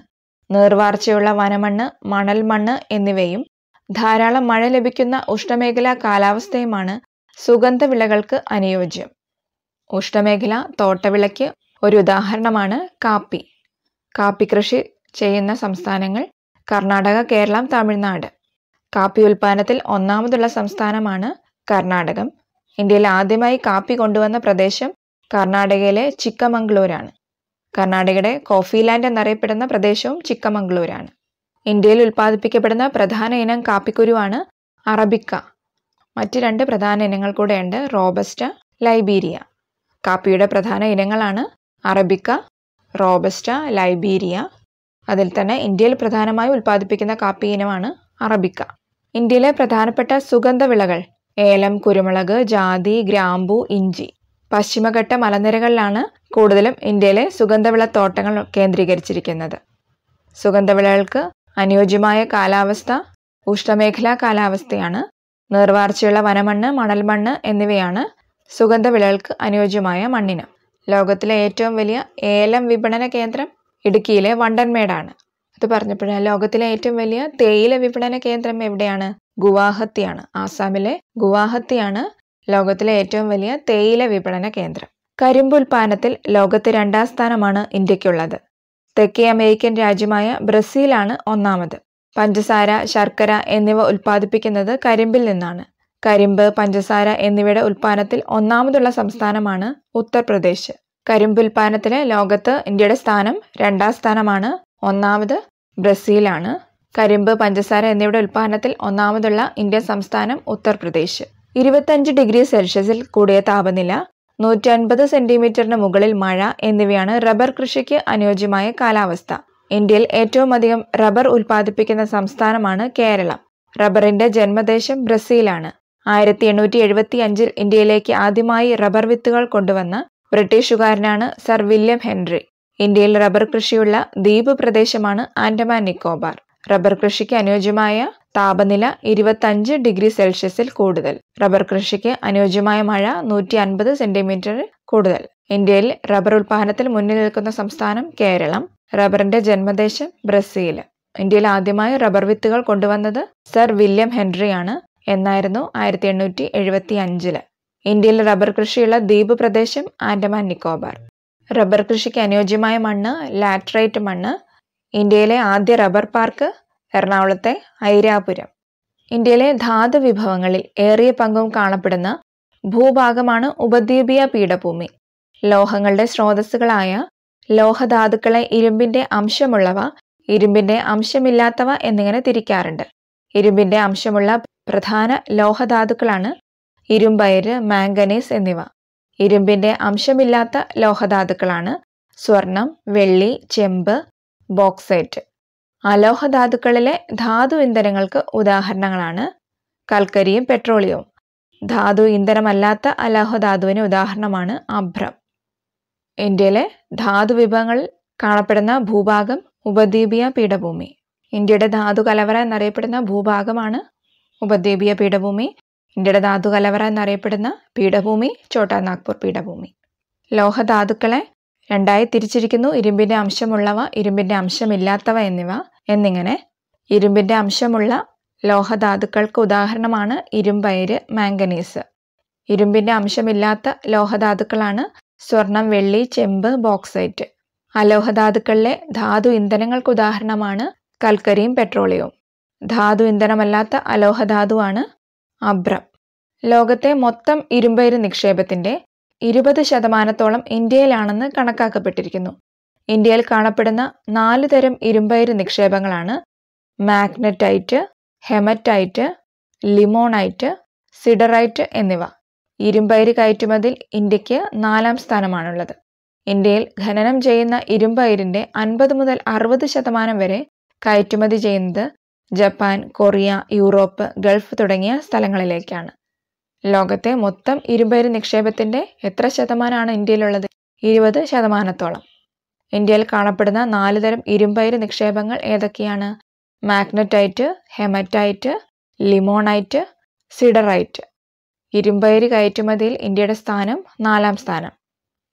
നീർവാർച്ചയുള്ള വനമണ്ണ് മണൽ മണ്ണ് എന്നിവയും ധാരാളം മഴ ലഭിക്കുന്ന ഉഷ്ണമേഖലാ കാലാവസ്ഥയുമാണ് സുഗന്ധവിളകൾക്ക് അനുയോജ്യം ഉഷ്ണമേഖല തോട്ടവിളയ്ക്ക് ഒരു ഉദാഹരണമാണ് കാപ്പി കാപ്പി കൃഷി ചെയ്യുന്ന സംസ്ഥാനങ്ങൾ കർണാടക കേരളം തമിഴ്നാട് കാപ്പി ഉൽപ്പാദനത്തിൽ ഒന്നാമതുള്ള സംസ്ഥാനമാണ് കർണാടകം ഇന്ത്യയിൽ ആദ്യമായി കാപ്പി കൊണ്ടുവന്ന പ്രദേശം കർണാടകയിലെ ചിക്കമംഗ്ലൂരാണ് കർണാടകയുടെ കോഫി ലാൻഡ് എന്നറിയപ്പെടുന്ന പ്രദേശവും ചിക്കമംഗ്ലൂരാണ് ഇന്ത്യയിൽ ഉൽപ്പാദിപ്പിക്കപ്പെടുന്ന പ്രധാന ഇനം കാപ്പിക്കുരുവാണ് അറബിക്ക മറ്റ് രണ്ട് പ്രധാന ഇനങ്ങൾ കൂടെയുണ്ട് റോബസ്റ്റ ലൈബീരിയ കാപ്പിയുടെ പ്രധാന ഇനങ്ങളാണ് അറബിക്ക റോബസ്റ്റ ലൈബീരിയ അതിൽ തന്നെ ഇന്ത്യയിൽ പ്രധാനമായി ഉൽപ്പാദിപ്പിക്കുന്ന കാപ്പി ഇനമാണ് അറബിക്ക ഇന്ത്യയിലെ പ്രധാനപ്പെട്ട സുഗന്ധവിളകൾ ഏലം കുരുമുളക് ജാതി ഗ്രാമ്പു ഇഞ്ചി പശ്ചിമഘട്ട മലനിരകളിലാണ് കൂടുതലും ഇന്ത്യയിലെ സുഗന്ധവിള തോട്ടങ്ങൾ കേന്ദ്രീകരിച്ചിരിക്കുന്നത് സുഗന്ധവിളകൾക്ക് അനുയോജ്യമായ കാലാവസ്ഥ ഉഷ്ണമേഖലാ കാലാവസ്ഥയാണ് നീർവാർച്ചയുള്ള വനമണ്ണ് മണൽമണ്ണ് എന്നിവയാണ് സുഗന്ധവിളകൾക്ക് അനുയോജ്യമായ മണ്ണിനം ലോകത്തിലെ ഏറ്റവും വലിയ ഏലം വിപണന കേന്ദ്രം ഇടുക്കിയിലെ വണ്ടൻമേടാണ് അത് പറഞ്ഞപ്പോഴാണ് ലോകത്തിലെ ഏറ്റവും വലിയ തേയില വിപണന കേന്ദ്രം എവിടെയാണ് ഗുവാഹത്തിയാണ് ആസാമിലെ ഗുവാഹത്തിയാണ് ലോകത്തിലെ ഏറ്റവും വലിയ തേയില വിപണന കേന്ദ്രം കരിമ്പ് ഉൽപ്പാദനത്തിൽ ലോകത്ത് രണ്ടാം സ്ഥാനമാണ് ഇന്ത്യക്കുള്ളത് തെക്കേ അമേരിക്കൻ രാജ്യമായ ബ്രസീലാണ് ഒന്നാമത് പഞ്ചസാര ശർക്കര എന്നിവ ഉൽപ്പാദിപ്പിക്കുന്നത് കരിമ്പിൽ നിന്നാണ് കരിമ്പ് പഞ്ചസാര എന്നിവയുടെ ഉൽപ്പാദനത്തിൽ ഒന്നാമതുള്ള സംസ്ഥാനമാണ് ഉത്തർപ്രദേശ് കരിമ്പ് ഉൽപ്പാദനത്തിലെ ലോകത്ത് ഇന്ത്യയുടെ സ്ഥാനം രണ്ടാം സ്ഥാനമാണ് ഒന്നാമത് ബ്രസീലാണ് കരിമ്പ് പഞ്ചസാര എന്നിവയുടെ ഉൽപ്പാദനത്തിൽ ഒന്നാമതുള്ള ഇന്ത്യൻ സംസ്ഥാനം ഉത്തർപ്രദേശ് ഇരുപത്തഞ്ച് ഡിഗ്രി സെൽഷ്യസിൽ കൂടിയ താപനില നൂറ്റി അൻപത് സെന്റിമീറ്ററിന് മുകളിൽ മഴ എന്നിവയാണ് റബ്ബർ കൃഷിക്ക് അനുയോജ്യമായ കാലാവസ്ഥ ഇന്ത്യയിൽ ഏറ്റവും അധികം റബ്ബർ ഉൽപ്പാദിപ്പിക്കുന്ന സംസ്ഥാനമാണ് കേരളം റബ്ബറിന്റെ ജന്മദേശം ബ്രസീലാണ് ആയിരത്തി എണ്ണൂറ്റി എഴുപത്തി അഞ്ചിൽ ഇന്ത്യയിലേക്ക് ആദ്യമായി റബ്ബർ വിത്തുകൾ കൊണ്ടുവന്ന ബ്രിട്ടീഷുകാരനാണ് സർ വില്യം ഹെൻറി ഇന്ത്യയിൽ റബ്ബർ കൃഷിയുള്ള ദ്വീപ് പ്രദേശമാണ് ആൻഡമാൻ നിക്കോബാർ റബ്ബർ കൃഷിക്ക് അനുയോജ്യമായ താപനില ഇരുപത്തഞ്ച് ഡിഗ്രി സെൽഷ്യസിൽ കൂടുതൽ റബ്ബർ കൃഷിക്ക് അനുയോജ്യമായ മഴ നൂറ്റി അൻപത് സെന്റിമീറ്റർ കൂടുതൽ ഇന്ത്യയിൽ റബ്ബർ ഉൽപാദനത്തിൽ മുന്നിൽ നിൽക്കുന്ന സംസ്ഥാനം കേരളം റബ്ബറിന്റെ ജന്മദേശം ബ്രസീൽ ഇന്ത്യയിൽ ആദ്യമായി റബ്ബർ വിത്തുകൾ കൊണ്ടുവന്നത് സർ വില്യം ഹെൻറിയാണ് എന്നായിരുന്നു ആയിരത്തി എണ്ണൂറ്റി എഴുപത്തി അഞ്ചില് ഇന്ത്യയിൽ റബ്ബർ കൃഷിയുള്ള ദ്വീപ് പ്രദേശം ആൻഡമാൻ നിക്കോബാർ റബ്ബർ കൃഷിക്ക് അനുയോജ്യമായ മണ്ണ് ലാറ്ററൈറ്റ് മണ്ണ് ഇന്ത്യയിലെ ആദ്യ റബ്ബർ പാർക്ക് എറണാകുളത്തെ ഐരാപുരം ഇന്ത്യയിലെ ധാതു വിഭവങ്ങളിൽ ഏറിയ പങ്കും കാണപ്പെടുന്ന ഭൂഭാഗമാണ് ഉപദ്വീപീയ പീഠഭൂമി ലോഹങ്ങളുടെ സ്രോതസ്സുകളായ ലോഹധാതുക്കളെ ഇരുമ്പിന്റെ അംശമുള്ളവ ഇരുമ്പിന്റെ അംശമില്ലാത്തവ എന്നിങ്ങനെ തിരിക്കാറുണ്ട് ഇരുമ്പിന്റെ അംശമുള്ള പ്രധാന ലോഹധാതുക്കളാണ് ഇരുമ്പയര് മാംഗനീസ് എന്നിവ ഇരുമ്പിന്റെ അംശമില്ലാത്ത ലോഹധാതുക്കളാണ് സ്വർണം വെള്ളി ചെമ്പ് ബോക്സൈറ്റ് അലോഹധാതുക്കളിലെ ധാതു ഇന്ധനങ്ങൾക്ക് ഉദാഹരണങ്ങളാണ് കൽക്കരിയും പെട്രോളിയവും ധാതു ഇന്ധനമല്ലാത്ത അലോഹധാതുവിന് ഉദാഹരണമാണ് അഭ്രം ഇന്ത്യയിലെ ധാതു വിഭവങ്ങളിൽ കാണപ്പെടുന്ന ഭൂഭാഗം ഉപദ്വീപീയ പീഠഭൂമി ഇന്ത്യയുടെ ധാതു കലവറ എന്നറിയപ്പെടുന്ന ഭൂഭാഗമാണ് ഉപദ്വീപീയ പീഠഭൂമി ഇന്ത്യയുടെ ധാതു കലവറ എന്നറിയപ്പെടുന്ന പീഠഭൂമി ഛോട്ടാ നാഗ്പൂർ പീഠഭൂമി ലോഹധാതുക്കളെ രണ്ടായി തിരിച്ചിരിക്കുന്നു ഇരുമ്പിന്റെ അംശമുള്ളവ ഇരുമ്പിന്റെ അംശമില്ലാത്തവ എന്നിവ എന്നിങ്ങനെ ഇരുമ്പിന്റെ അംശമുള്ള ലോഹധാതുക്കൾക്ക് ഉദാഹരണമാണ് ഇരുമ്പയിര് മാംഗനീസ് ഇരുമ്പിന്റെ അംശമില്ലാത്ത ലോഹധാതുക്കളാണ് സ്വർണം വെള്ളി ചെമ്പ് ബോക്സൈറ്റ് അലോഹധാതുക്കളിലെ ധാതു ഇന്ധനങ്ങൾക്ക് ഉദാഹരണമാണ് കൽക്കരിയും പെട്രോളിയവും ധാതു ഇന്ധനമല്ലാത്ത അലോഹധാതുവാണ് അഭ്രം ലോകത്തെ മൊത്തം ഇരുമ്പയിര് നിക്ഷേപത്തിന്റെ ഇരുപത് ശതമാനത്തോളം ഇന്ത്യയിലാണെന്ന് കണക്കാക്കപ്പെട്ടിരിക്കുന്നു ഇന്ത്യയിൽ കാണപ്പെടുന്ന നാല് തരം ഇരുമ്പയിര് നിക്ഷേപങ്ങളാണ് മാഗ്നറ്റൈറ്റ് ഹെമറ്റൈറ്റ് ലിമോണൈറ്റ് സിഡറൈറ്റ് എന്നിവ ഇരുമ്പയിര് കയറ്റുമതിയിൽ ഇന്ത്യക്ക് നാലാം സ്ഥാനമാണുള്ളത് ഇന്ത്യയിൽ ഖനനം ചെയ്യുന്ന ഇരുമ്പയിരിന്റെ അൻപത് മുതൽ അറുപത് ശതമാനം വരെ കയറ്റുമതി ചെയ്യുന്നത് ജപ്പാൻ കൊറിയ യൂറോപ്പ് ഗൾഫ് തുടങ്ങിയ സ്ഥലങ്ങളിലേക്കാണ് ലോകത്തെ മൊത്തം ഇരുമ്പയിര് നിക്ഷേപത്തിന്റെ എത്ര ശതമാനമാണ് ഇന്ത്യയിലുള്ളത് ഇരുപത് ശതമാനത്തോളം ഇന്ത്യയിൽ കാണപ്പെടുന്ന നാല് തരം ഇരുമ്പയിര് നിക്ഷേപങ്ങൾ ഏതൊക്കെയാണ് മാഗ്നറ്റൈറ്റ് ഹെമറ്റൈറ്റ് ലിമോണൈറ്റ് സിഡറൈറ്റ് ഇരുമ്പയിര് കയറ്റുമതിയിൽ ഇന്ത്യയുടെ സ്ഥാനം നാലാം സ്ഥാനം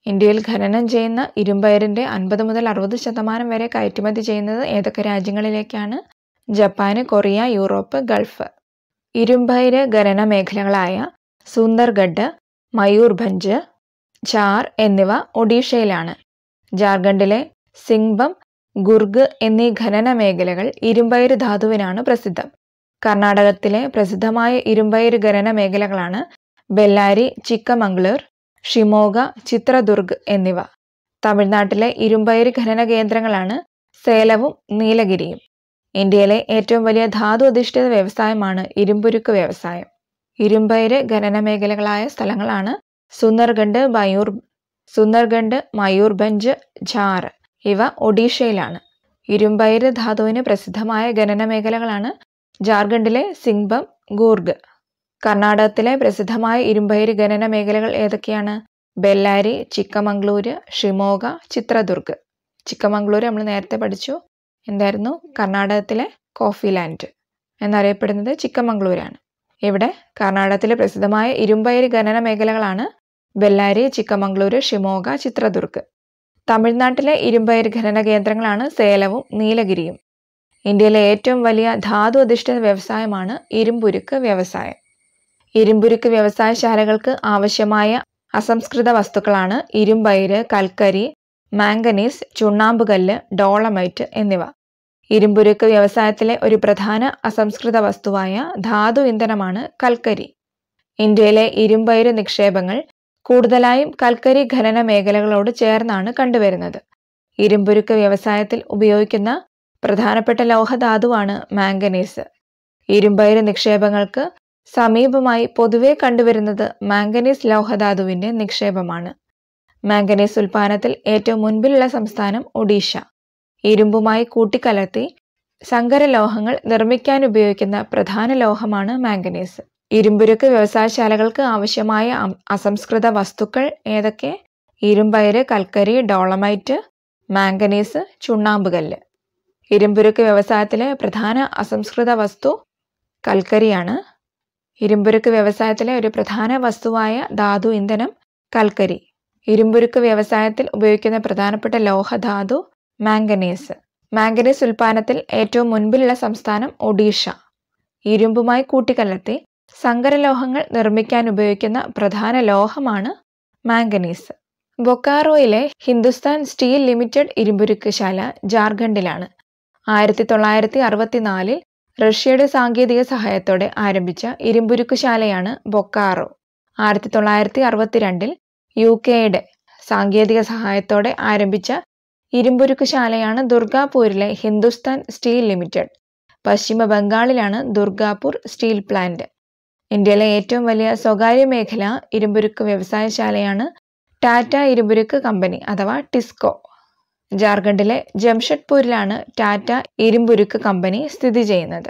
ഇന്ത്യയിൽ ഖനനം ചെയ്യുന്ന ഇരുമ്പയിരിൻ്റെ അൻപത് മുതൽ അറുപത് ശതമാനം വരെ കയറ്റുമതി ചെയ്യുന്നത് ഏതൊക്കെ രാജ്യങ്ങളിലേക്കാണ് ജപ്പാന് കൊറിയ യൂറോപ്പ് ഗൾഫ് ഇരുമ്പയിര് ഖനന മേഖലകളായ സുന്ദർഗഡ് മയൂർഭഞ്ച് ചാർ എന്നിവ ഒഡീഷയിലാണ് ജാർഖണ്ഡിലെ സിംഗ്ബം ഗുർഗ് എന്നീ ഖനന മേഖലകൾ ഇരുമ്പയിര് ധാതുവിനാണ് പ്രസിദ്ധം കർണാടകത്തിലെ പ്രസിദ്ധമായ ഇരുമ്പയിര് ഖനന മേഖലകളാണ് ബെല്ലാരി ചിക്കമംഗ്ലൂർ ഷിമോഗ ചിത്രദുർഗ് എന്നിവ തമിഴ്നാട്ടിലെ ഇരുമ്പയിര് ഖനന കേന്ദ്രങ്ങളാണ് സേലവും നീലഗിരിയും ഇന്ത്യയിലെ ഏറ്റവും വലിയ ധാതു അധിഷ്ഠിത വ്യവസായമാണ് ഇരുമ്പുരുക്ക് വ്യവസായം ഇരുമ്പയിര് ഖനന മേഖലകളായ സ്ഥലങ്ങളാണ് സുന്ദർഗഡ് മയൂർ സുന്ദർഗഡ് മയൂർഭഞ്ച് ഝാർ ഇവ ഒഡീഷയിലാണ് ഇരുമ്പയിര് ധാതുവിന് പ്രസിദ്ധമായ ഖനന മേഖലകളാണ് ജാർഖണ്ഡിലെ സിംഗ്ബം ഗൂർഗ് കർണാടകത്തിലെ പ്രസിദ്ധമായ ഇരുമ്പയിര് ഖനന മേഖലകൾ ഏതൊക്കെയാണ് ബെല്ലാരി ചിക്കമംഗ്ലൂര് ഷിമോഗ ചിത്രദുർഗ് ചിക്കമംഗ്ലൂര് നമ്മൾ നേരത്തെ പഠിച്ചു എന്തായിരുന്നു കർണാടകത്തിലെ കോഫി ലാൻഡ് എന്നറിയപ്പെടുന്നത് ചിക്കമംഗ്ലൂരാണ് ഇവിടെ കർണാടകത്തിലെ പ്രസിദ്ധമായ ഇരുമ്പയിര് ഖനന മേഖലകളാണ് ബെല്ലാരി ചിക്കമംഗ്ലൂര് ഷിമോഗ ചിത്രദുർഗ് തമിഴ്നാട്ടിലെ ഇരുമ്പയിര് ഖനന കേന്ദ്രങ്ങളാണ് സേലവും നീലഗിരിയും ഇന്ത്യയിലെ ഏറ്റവും വലിയ ധാതു അധിഷ്ഠിത വ്യവസായമാണ് ഇരുമ്പുരുക്ക് വ്യവസായം ഇരുമ്പുരുക്ക് വ്യവസായശാലകൾക്ക് ആവശ്യമായ അസംസ്കൃത വസ്തുക്കളാണ് ഇരുമ്പയിര് കൽക്കരി മാംഗനീസ് ചുണ്ണാമ്പുകല്ല് ഡോളമൈറ്റ് എന്നിവ ഇരുമ്പുരുക്ക് വ്യവസായത്തിലെ ഒരു പ്രധാന അസംസ്കൃത വസ്തുവായ ധാതു ഇന്ധനമാണ് കൽക്കരി ഇന്ത്യയിലെ ഇരുമ്പയിര് നിക്ഷേപങ്ങൾ കൂടുതലായും കൽക്കരി ഖനന മേഖലകളോട് ചേർന്നാണ് കണ്ടുവരുന്നത് ഇരുമ്പുരുക്ക് വ്യവസായത്തിൽ ഉപയോഗിക്കുന്ന പ്രധാനപ്പെട്ട ലോഹധാതുവാണ് മാംഗനീസ് ഇരുമ്പയിര് നിക്ഷേപങ്ങൾക്ക് സമീപമായി പൊതുവെ കണ്ടുവരുന്നത് മാംഗനീസ് ലോഹധാതുവിന്റെ നിക്ഷേപമാണ് മാംഗനീസ് ഉൽപാദനത്തിൽ ഏറ്റവും മുൻപിലുള്ള സംസ്ഥാനം ഒഡീഷ ഇരുമ്പുമായി കൂട്ടിക്കലർത്തി സങ്കരലോഹങ്ങൾ നിർമ്മിക്കാൻ ഉപയോഗിക്കുന്ന പ്രധാന ലോഹമാണ് മാംഗനീസ് ഇരുമ്പുരുക്ക് വ്യവസായശാലകൾക്ക് ആവശ്യമായ അസംസ്കൃത വസ്തുക്കൾ ഏതൊക്കെ ഇരുമ്പയിര് കൽക്കരി ഡോളമൈറ്റ് മാംഗനീസ് ചുണ്ണാമ്പുകല്ല് ഇരുമ്പുരുക്ക് വ്യവസായത്തിലെ പ്രധാന അസംസ്കൃത വസ്തു കൽക്കരിയാണ് ഇരുമ്പുരുക്ക് വ്യവസായത്തിലെ ഒരു പ്രധാന വസ്തുവായ ധാതു ഇന്ധനം കൽക്കരി ഇരുമ്പുരുക്ക് വ്യവസായത്തിൽ ഉപയോഗിക്കുന്ന പ്രധാനപ്പെട്ട ലോഹധാതു മാംഗനീസ് മാംഗനീസ് ഉൽപാദനത്തിൽ ഏറ്റവും മുൻപിലുള്ള സംസ്ഥാനം ഒഡീഷ ഇരുമ്പുമായി കൂട്ടിക്കലർത്തി സങ്കരലോഹങ്ങൾ നിർമ്മിക്കാൻ ഉപയോഗിക്കുന്ന പ്രധാന ലോഹമാണ് മാംഗനീസ് ബൊക്കാറോയിലെ ഹിന്ദുസ്ഥാൻ സ്റ്റീൽ ലിമിറ്റഡ് ഇരുമ്പുരുക്ക് ശാല ജാർഖണ്ഡിലാണ് ആയിരത്തി തൊള്ളായിരത്തി അറുപത്തിനാലിൽ റഷ്യയുടെ സാങ്കേതിക സഹായത്തോടെ ആരംഭിച്ച ഇരുമ്പുരുക്ക് ശാലയാണ് ബൊക്കാറോ ആയിരത്തി തൊള്ളായിരത്തി അറുപത്തിരണ്ടിൽ യു കെയുടെ സാങ്കേതിക സഹായത്തോടെ ആരംഭിച്ച ഇരുമ്പുരുക്ക് ശാലയാണ് ദുർഗാപൂരിലെ ഹിന്ദുസ്ഥാൻ സ്റ്റീൽ ലിമിറ്റഡ് പശ്ചിമ ബംഗാളിലാണ് ദുർഗാപൂർ സ്റ്റീൽ പ്ലാന്റ് ഇന്ത്യയിലെ ഏറ്റവും വലിയ സ്വകാര്യ മേഖല ഇരുമ്പുരുക്ക് വ്യവസായശാലയാണ് ടാറ്റ ഇരുമ്പുരുക്ക് കമ്പനി അഥവാ ടിസ്കോ ജാർഖണ്ഡിലെ ജംഷഡ്പൂരിലാണ് ടാറ്റ ഇരുമ്പുരുക്ക് കമ്പനി സ്ഥിതി ചെയ്യുന്നത്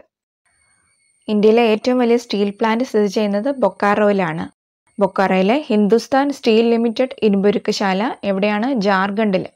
ഇന്ത്യയിലെ ഏറ്റവും വലിയ സ്റ്റീൽ പ്ലാന്റ് സ്ഥിതി ചെയ്യുന്നത് ബൊക്കാറോയിലാണ് ബൊക്കാറോയിലെ ഹിന്ദുസ്ഥാൻ സ്റ്റീൽ ലിമിറ്റഡ് ഇരുമ്പുരുക്ക് ശാല എവിടെയാണ് ജാർഖണ്ഡിൽ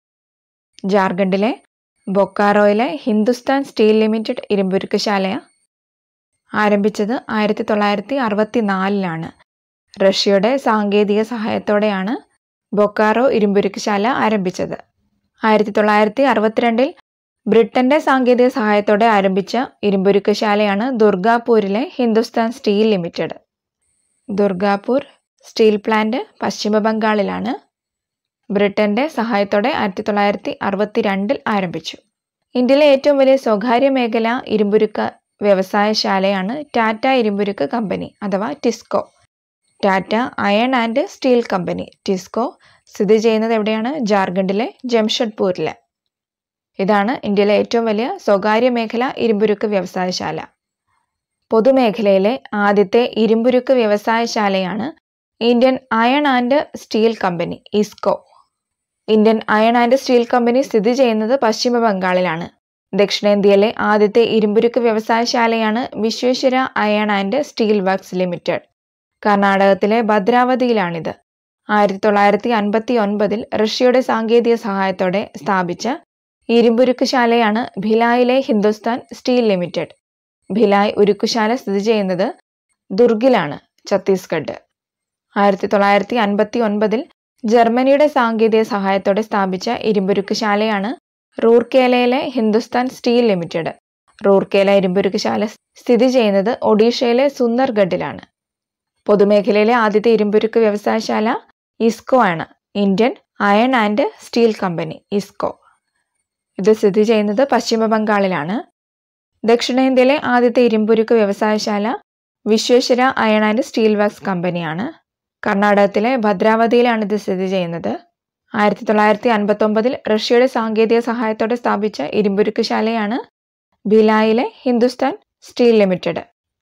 ജാർഖണ്ഡിലെ ബൊക്കാറോയിലെ ഹിന്ദുസ്ഥാൻ സ്റ്റീൽ ലിമിറ്റഡ് ഇരുമ്പുരുക്ക് ശാല ആരംഭിച്ചത് ആയിരത്തി തൊള്ളായിരത്തി അറുപത്തി നാലിലാണ് റഷ്യയുടെ സാങ്കേതിക സഹായത്തോടെയാണ് ബൊക്കാറോ ഇരുമ്പുരുക്ക് ശാല ആരംഭിച്ചത് ആയിരത്തി തൊള്ളായിരത്തി അറുപത്തിരണ്ടിൽ ബ്രിട്ടന്റെ സാങ്കേതിക സഹായത്തോടെ ആരംഭിച്ച ഇരുമ്പുരുക്ക് ശാലയാണ് ദുർഗാപൂരിലെ Hindustan steel limited Durgapur steel plant പശ്ചിമ ബംഗാളിലാണ് ബ്രിട്ടന്റെ സഹായത്തോടെ ആയിരത്തി തൊള്ളായിരത്തി അറുപത്തി രണ്ടിൽ ആരംഭിച്ചു ഇന്ത്യയിലെ ഏറ്റവും വലിയ സ്വകാര്യ മേഖല ഇരുമ്പുരുക്ക് വ്യവസായശാലയാണ് ടാറ്റ ഇരുമ്പുരുക്ക് കമ്പനി അഥവാ TISCO Tata iron and steel company TISCO സ്ഥിതി ചെയ്യുന്നത് എവിടെയാണ് ജാർഖണ്ഡിലെ ജംഷഡ്പൂരിൽ ഇതാണ് ഇന്ത്യയിലെ ഏറ്റവും വലിയ സ്വകാര്യ മേഖല ഇരുമ്പുരുക്ക് വ്യവസായശാല പൊതുമേഖലയിലെ ആദ്യത്തെ ഇരുമ്പുരുക്ക് വ്യവസായശാലയാണ് Indian iron and steel company IISCO Indian iron and steel company സ്ഥിതി ചെയ്യുന്നത് പശ്ചിമ ബംഗാളിലാണ് ദക്ഷിണേന്ത്യയിലെ ആദ്യത്തെ ഇരുമ്പുരുക്ക് വ്യവസായശാലയാണ് Visvesvara iron and steel works limited കർണാടകത്തിലെ ഭദ്രാവതിയിലാണിത് ആയിരത്തി തൊള്ളായിരത്തി അൻപത്തി ഒൻപതിൽ റഷ്യയുടെ സാങ്കേതിക സഹായത്തോടെ സ്ഥാപിച്ച ഇരുമ്പുരുക്ക് ശാലയാണ് ഭിലായിലെ ഹിന്ദുസ്ഥാൻ സ്റ്റീൽ ലിമിറ്റഡ് ഭിലായ് ഉരുക്കുശാല സ്ഥിതി ചെയ്യുന്നത് ദുർഗിലാണ് ഛത്തീസ്ഗഡ് ആയിരത്തി തൊള്ളായിരത്തി അൻപത്തി ഒൻപതിൽ ജർമ്മനിയുടെ സാങ്കേതിക സഹായത്തോടെ സ്ഥാപിച്ച ഇരുമ്പുരുക്ക് ശാലയാണ് റൂർക്കേലയിലെ ഹിന്ദുസ്ഥാൻ സ്റ്റീൽ ലിമിറ്റഡ് റൂർക്കേല ഇരുമ്പുരുക്ക് ശാല സ്ഥിതി ചെയ്യുന്നത് ഒഡീഷയിലെ സുന്ദർഗഡിലാണ് പൊതുമേഖലയിലെ ആദ്യത്തെ ഇരുമ്പുരുക്ക് വ്യവസായശാല ഇസ്കോ ആണ് Indian iron and steel company IISCO ഇത് സ്ഥിതി ചെയ്യുന്നത് പശ്ചിമ ബംഗാളിലാണ് ദക്ഷിണേന്ത്യയിലെ ആദ്യത്തെ ഇരുമ്പുരുക്ക് വ്യവസായശാല Visvesvara iron and steel works കമ്പനിയാണ് കർണാടകത്തിലെ ഭദ്രാവതിയിലാണ് ഇത് സ്ഥിതി ചെയ്യുന്നത് ആയിരത്തി തൊള്ളായിരത്തി അൻപത്തൊമ്പതിൽ റഷ്യയുടെ സാങ്കേതിക സഹായത്തോടെ സ്ഥാപിച്ച ഇരുമ്പുരുക്ക് ശാലയാണ് ഭിലായിലെ ഹിന്ദുസ്ഥാൻ സ്റ്റീൽ ലിമിറ്റഡ്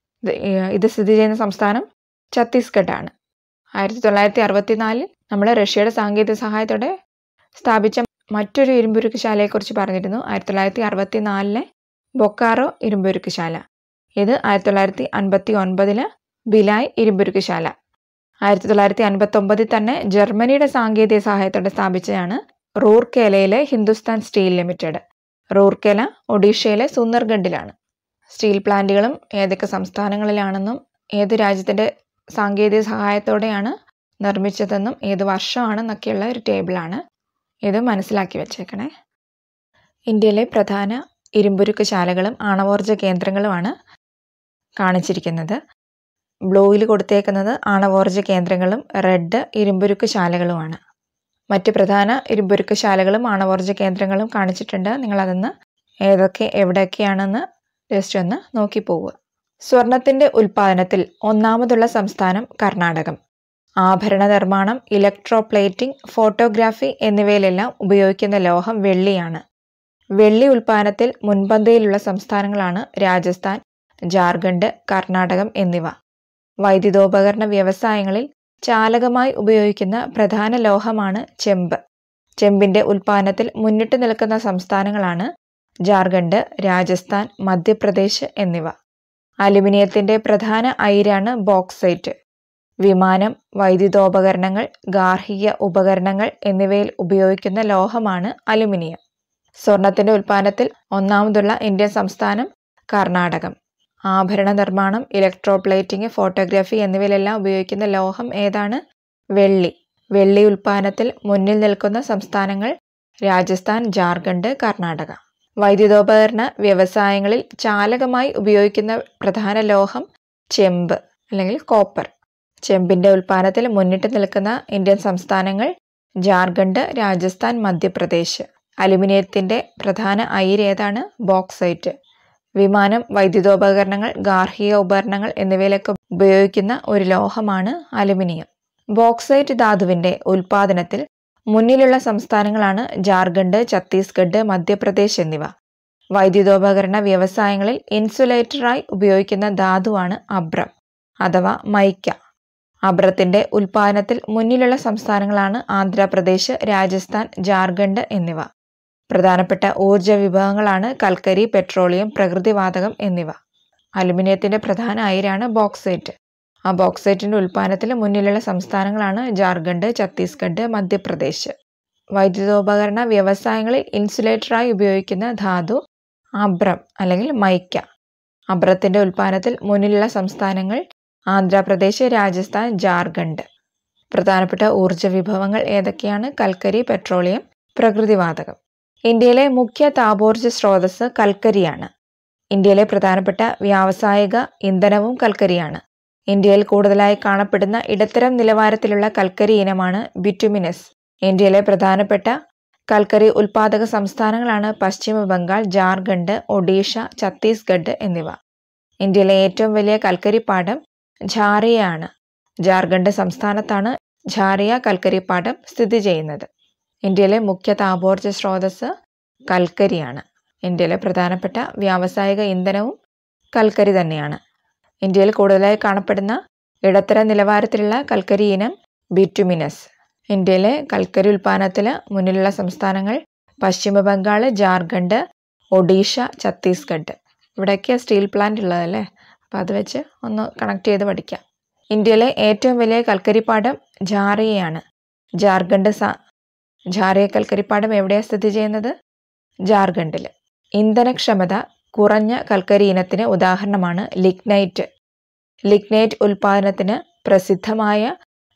ഇത് സ്ഥിതി ചെയ്യുന്ന സംസ്ഥാനം ഛത്തീസ്ഗഡ് ആണ് ആയിരത്തി തൊള്ളായിരത്തി അറുപത്തിനാലിൽ നമ്മൾ റഷ്യയുടെ സാങ്കേതിക സഹായത്തോടെ സ്ഥാപിച്ച മറ്റൊരു ഇരുമ്പുരുക്ക് ശാലയെക്കുറിച്ച് പറഞ്ഞിരുന്നു ആയിരത്തി തൊള്ളായിരത്തി അറുപത്തി നാലിലെ ബൊക്കാറോ ഇരുമ്പുരുക്ക് ശാല ഇത് ആയിരത്തി തൊള്ളായിരത്തി അൻപത്തി ഒൻപതില് ബിലായ് ഇരുമ്പുരുക്ക് ശാല ആയിരത്തി തൊള്ളായിരത്തി അൻപത്തി ഒമ്പതിൽ തന്നെ ജർമ്മനിയുടെ സാങ്കേതിക സഹായത്തോടെ സ്ഥാപിച്ചതാണ് റൂർക്കേലയിലെ ഹിന്ദുസ്ഥാൻ സ്റ്റീൽ ലിമിറ്റഡ് റൂർക്കേല ഒഡീഷയിലെ സുന്ദർഗഡിലാണ് സ്റ്റീൽ പ്ലാന്റുകളും ഏതൊക്കെ സംസ്ഥാനങ്ങളിലാണെന്നും ഏത് രാജ്യത്തിൻ്റെ സാങ്കേതിക സഹായത്തോടെയാണ് നിർമ്മിച്ചതെന്നും ഏത് വർഷമാണെന്നൊക്കെയുള്ള ഒരു ടേബിളാണ് ഇത് മനസ്സിലാക്കി വെച്ചേക്കണേ ഇന്ത്യയിലെ പ്രധാന ഇരുമ്പുരുക്ക് ശാലകളും ആണവോർജ കേന്ദ്രങ്ങളുമാണ് കാണിച്ചിരിക്കുന്നത് ബ്ലൂയിൽ കൊടുത്തേക്കുന്നത് ആണവോർജ കേന്ദ്രങ്ങളും റെഡ് ഇരുമ്പുരുക്ക് ശാലകളുമാണ് മറ്റ് പ്രധാന ഇരുമ്പുരുക്ക് ശാലകളും ആണവോർജ കേന്ദ്രങ്ങളും കാണിച്ചിട്ടുണ്ട് നിങ്ങളതൊന്ന് ഏതൊക്കെ എവിടെയൊക്കെയാണെന്ന് ജസ്റ്റ് ഒന്ന് നോക്കി പോവുക സ്വർണത്തിന്റെ ഉൽപാദനത്തിൽ ഒന്നാമതുള്ള സംസ്ഥാനം കർണാടകം ആഭരണ നിർമ്മാണം ഇലക്ട്രോപ്ലേറ്റിംഗ് ഫോട്ടോഗ്രാഫി എന്നിവയിലെല്ലാം ഉപയോഗിക്കുന്ന ലോഹം വെള്ളിയാണ് വെള്ളി ഉൽപാദനത്തിൽ മുൻപന്തിയിലുള്ള സംസ്ഥാനങ്ങളാണ് രാജസ്ഥാൻ ജാർഖണ്ഡ് കർണാടകം എന്നിവ വൈദ്യുതോപകരണ വ്യവസായങ്ങളിൽ ചാലകമായി ഉപയോഗിക്കുന്ന പ്രധാന ലോഹമാണ് ചെമ്പ് ചെമ്പിന്റെ ഉൽപാദനത്തിൽ മുന്നിട്ട് നിൽക്കുന്ന സംസ്ഥാനങ്ങളാണ് ജാർഖണ്ഡ് രാജസ്ഥാൻ മധ്യപ്രദേശ് എന്നിവ അലുമിനിയത്തിന്റെ പ്രധാന അയിരാണ് ബോക്സൈറ്റ് വിമാനം വൈദ്യുതോപകരണങ്ങൾ ഗാർഹിക ഉപകരണങ്ങൾ എന്നിവയിൽ ഉപയോഗിക്കുന്ന ലോഹമാണ് അലുമിനിയം സ്വർണത്തിന്റെ ഉൽപാദനത്തിൽ ഒന്നാമതുള്ള ഇന്ത്യൻ സംസ്ഥാനം കർണാടകം ആഭരണ നിർമ്മാണം ഇലക്ട്രോപ്ലേറ്റിംഗ് ഫോട്ടോഗ്രാഫി എന്നിവയിലെല്ലാം ഉപയോഗിക്കുന്ന ലോഹം ഏതാണ് വെള്ളി വെള്ളി ഉൽപാദനത്തിൽ മുന്നിൽ നിൽക്കുന്ന സംസ്ഥാനങ്ങൾ രാജസ്ഥാൻ ജാർഖണ്ഡ് കർണാടക വൈദ്യുതോപകരണ വ്യവസായങ്ങളിൽ ചാലകമായി ഉപയോഗിക്കുന്ന പ്രധാന ലോഹം ചെമ്പ് അല്ലെങ്കിൽ കോപ്പർ ചെമ്പിന്റെ ഉൽപാദനത്തിൽ മുന്നിട്ട് നിൽക്കുന്ന ഇന്ത്യൻ സംസ്ഥാനങ്ങൾ ജാർഖണ്ഡ് രാജസ്ഥാൻ മധ്യപ്രദേശ് അലുമിനിയത്തിന്റെ പ്രധാന അയിര് ഏതാണ് ബോക്സൈറ്റ് വിമാനം വൈദ്യുതോപകരണങ്ങൾ ഗാർഹിക ഉപകരണങ്ങൾ എന്നിവയിലൊക്കെ ഉപയോഗിക്കുന്ന ഒരു ലോഹമാണ് അലുമിനിയം ബോക്സൈറ്റ് ധാതുവിന്റെ ഉൽപാദനത്തിൽ മുന്നിലുള്ള സംസ്ഥാനങ്ങളാണ് ജാർഖണ്ഡ് ഛത്തീസ്ഗഡ് മധ്യപ്രദേശ് എന്നിവ വൈദ്യുതോപകരണ വ്യവസായങ്ങളിൽ ഇൻസുലേറ്ററായി ഉപയോഗിക്കുന്ന ധാതുവാണ് അബ്രം അഥവാ മൈക്ക അബ്രത്തിന്റെ ഉൽപാദനത്തിൽ മുന്നിലുള്ള സംസ്ഥാനങ്ങളാണ് ആന്ധ്രാപ്രദേശ് രാജസ്ഥാൻ ജാർഖണ്ഡ് എന്നിവ പ്രധാനപ്പെട്ട ഊർജ വിഭവങ്ങളാണ് കൽക്കരി പെട്രോളിയം പ്രകൃതിവാതകം എന്നിവ അലുമിനിയത്തിന്റെ പ്രധാന അയിരാണ് ബോക്സൈറ്റ് ആ ബോക്സൈറ്റിന്റെ ഉൽപ്പാദനത്തിൽ മുന്നിലുള്ള സംസ്ഥാനങ്ങളാണ് ജാർഖണ്ഡ് ഛത്തീസ്ഗഡ് മധ്യപ്രദേശ് വൈദ്യുതോപകരണ വ്യവസായങ്ങളിൽ ഇൻസുലേറ്ററായി ഉപയോഗിക്കുന്ന ധാതു അബ്രം അല്ലെങ്കിൽ മൈക്ക അബ്രത്തിന്റെ ഉൽപ്പാദനത്തിൽ മുന്നിലുള്ള സംസ്ഥാനങ്ങൾ ആന്ധ്രാപ്രദേശ് രാജസ്ഥാൻ ജാർഖണ്ഡ് പ്രധാനപ്പെട്ട ഊർജ വിഭവങ്ങൾ ഏതൊക്കെയാണ് കൽക്കരി പെട്രോളിയം പ്രകൃതിവാതകം ഇന്ത്യയിലെ മുഖ്യ താപോർജ്ജ സ്രോതസ് കൽക്കരിയാണ് ഇന്ത്യയിലെ പ്രധാനപ്പെട്ട വ്യാവസായിക ഇന്ധനവും കൽക്കരിയാണ് ഇന്ത്യയിൽ കൂടുതലായി കാണപ്പെടുന്ന ഇടത്തരം നിലവാരത്തിലുള്ള കൽക്കരി ഇനമാണ് ബിറ്റുമിനസ് ഇന്ത്യയിലെ പ്രധാനപ്പെട്ട കൽക്കരി ഉൽപാദക സംസ്ഥാനങ്ങളാണ് പശ്ചിമ ബംഗാൾ ജാർഖണ്ഡ് ഒഡീഷ ഛത്തീസ്ഗഡ് എന്നിവ ഇന്ത്യയിലെ ഏറ്റവും വലിയ കൽക്കരിപ്പാടം ഝാറിയാണ് ജാർഖണ്ഡ് സംസ്ഥാനത്താണ് ഝാറിയ കൽക്കരിപ്പാടം സ്ഥിതി ചെയ്യുന്നത് ഇന്ത്യയിലെ മുഖ്യ താപോർജ്ജ സ്രോതസ് കൽക്കരിയാണ് ഇന്ത്യയിലെ പ്രധാനപ്പെട്ട വ്യാവസായിക ഇന്ധനവും കൽക്കരി തന്നെയാണ് ഇന്ത്യയിൽ കൂടുതലായി കാണപ്പെടുന്ന ഇടത്തര നിലവാരത്തിലുള്ള കൽക്കരി ഇനം ബിറ്റുമിനസ് ഇന്ത്യയിലെ കൽക്കരി ഉൽപ്പാദനത്തിൽ മുന്നിലുള്ള സംസ്ഥാനങ്ങൾ പശ്ചിമ ബംഗാൾ ജാർഖണ്ഡ് ഒഡീഷ ഛത്തീസ്ഗഡ് ഇവിടെയൊക്കെ സ്റ്റീൽ പ്ലാന്റ് ഉള്ളതല്ലേ അപ്പോൾ അത് വെച്ച് ഒന്ന് കണക്ട് ചെയ്ത് പഠിക്കാം ഇന്ത്യയിലെ ഏറ്റവും വലിയ കൽക്കരിപ്പാടം ജാറിയയാണ് ജാർഖണ്ഡ് സ ജാറിയ കൽക്കരിപ്പാടം എവിടെയാണ് സ്ഥിതി ചെയ്യുന്നത് ജാർഖണ്ഡിൽ ഇന്ധനക്ഷമത കുറഞ്ഞ കൽക്കരി ഇനത്തിന് ഉദാഹരണമാണ് ലിഗ്നൈറ്റ് ലിഗ്നൈറ്റ് ഉൽപാദനത്തിന് പ്രസിദ്ധമായ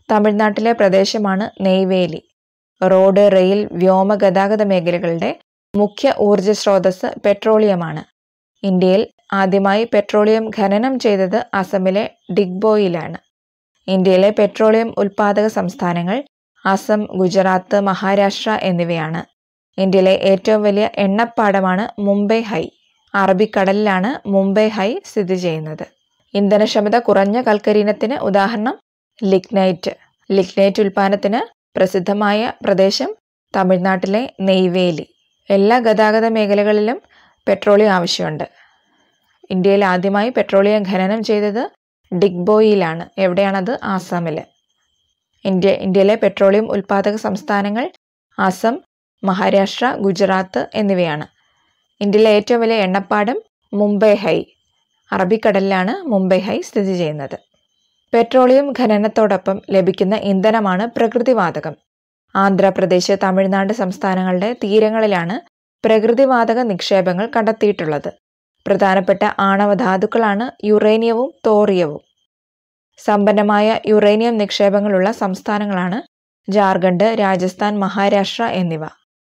തമിഴ്നാട്ടിലെ പ്രദേശമാണ് നെയ്വേലി റോഡ് റെയിൽ വ്യോമ ഗതാഗത മേഖലകളുടെ മുഖ്യ ഊർജ്ജ സ്രോതസ് പെട്രോളിയമാണ് ഇന്ത്യയിൽ ആദ്യമായി പെട്രോളിയം ഖനനം ചെയ്തത് അസമിലെ ഡിഗ്ബോയിലാണ് ഇന്ത്യയിലെ പെട്രോളിയം ഉൽപാദക സംസ്ഥാനങ്ങൾ അസം ഗുജറാത്ത് മഹാരാഷ്ട്ര എന്നിവയാണ് ഇന്ത്യയിലെ ഏറ്റവും വലിയ എണ്ണപ്പാടമാണ് മുംബൈ ഹൈ അറബിക്കടലിലാണ് മുംബൈ ഹൈ സ്ഥിതി ചെയ്യുന്നത് ഇന്ധനക്ഷമത കുറഞ്ഞ കൽക്കരിനത്തിന് ഉദാഹരണം ലിഗ്നൈറ്റ് ലിഗ്നൈറ്റ് ഉൽപ്പാദനത്തിന് പ്രസിദ്ധമായ പ്രദേശം തമിഴ്നാട്ടിലെ നെയ്വേലി എല്ലാ ഗതാഗത മേഖലകളിലും പെട്രോളിയം ആവശ്യമുണ്ട് ഇന്ത്യയിൽ ആദ്യമായി പെട്രോളിയം ഖനനം ചെയ്തത് ഡിഗ്ബോയിലാണ് എവിടെയാണത് ആസാമിൽ ഇന്ത്യ ഇന്ത്യയിലെ പെട്രോളിയം ഉൽപ്പാദക സംസ്ഥാനങ്ങൾ അസം മഹാരാഷ്ട്ര ഗുജറാത്ത് എന്നിവയാണ് ഇന്ത്യയിലെ ഏറ്റവും വലിയ എണ്ണപ്പാടം മുംബൈ ഹൈ അറബിക്കടലിലാണ് മുംബൈ ഹൈ സ്ഥിതി ചെയ്യുന്നത് പെട്രോളിയം ഖനനത്തോടൊപ്പം ലഭിക്കുന്ന ഇന്ധനമാണ് പ്രകൃതിവാതകം ആന്ധ്രാപ്രദേശ് തമിഴ്നാട് സംസ്ഥാനങ്ങളുടെ തീരങ്ങളിലാണ് പ്രകൃതിവാതക നിക്ഷേപങ്ങൾ കണ്ടെത്തിയിട്ടുള്ളത് പ്രധാനപ്പെട്ട ആണവധാതുക്കളാണ് യുറേനിയവും തോറിയവും സമ്പന്നമായ യുറേനിയം നിക്ഷേപങ്ങളുള്ള സംസ്ഥാനങ്ങളാണ് ജാർഖണ്ഡ് രാജസ്ഥാൻ മഹാരാഷ്ട്ര എന്നിവ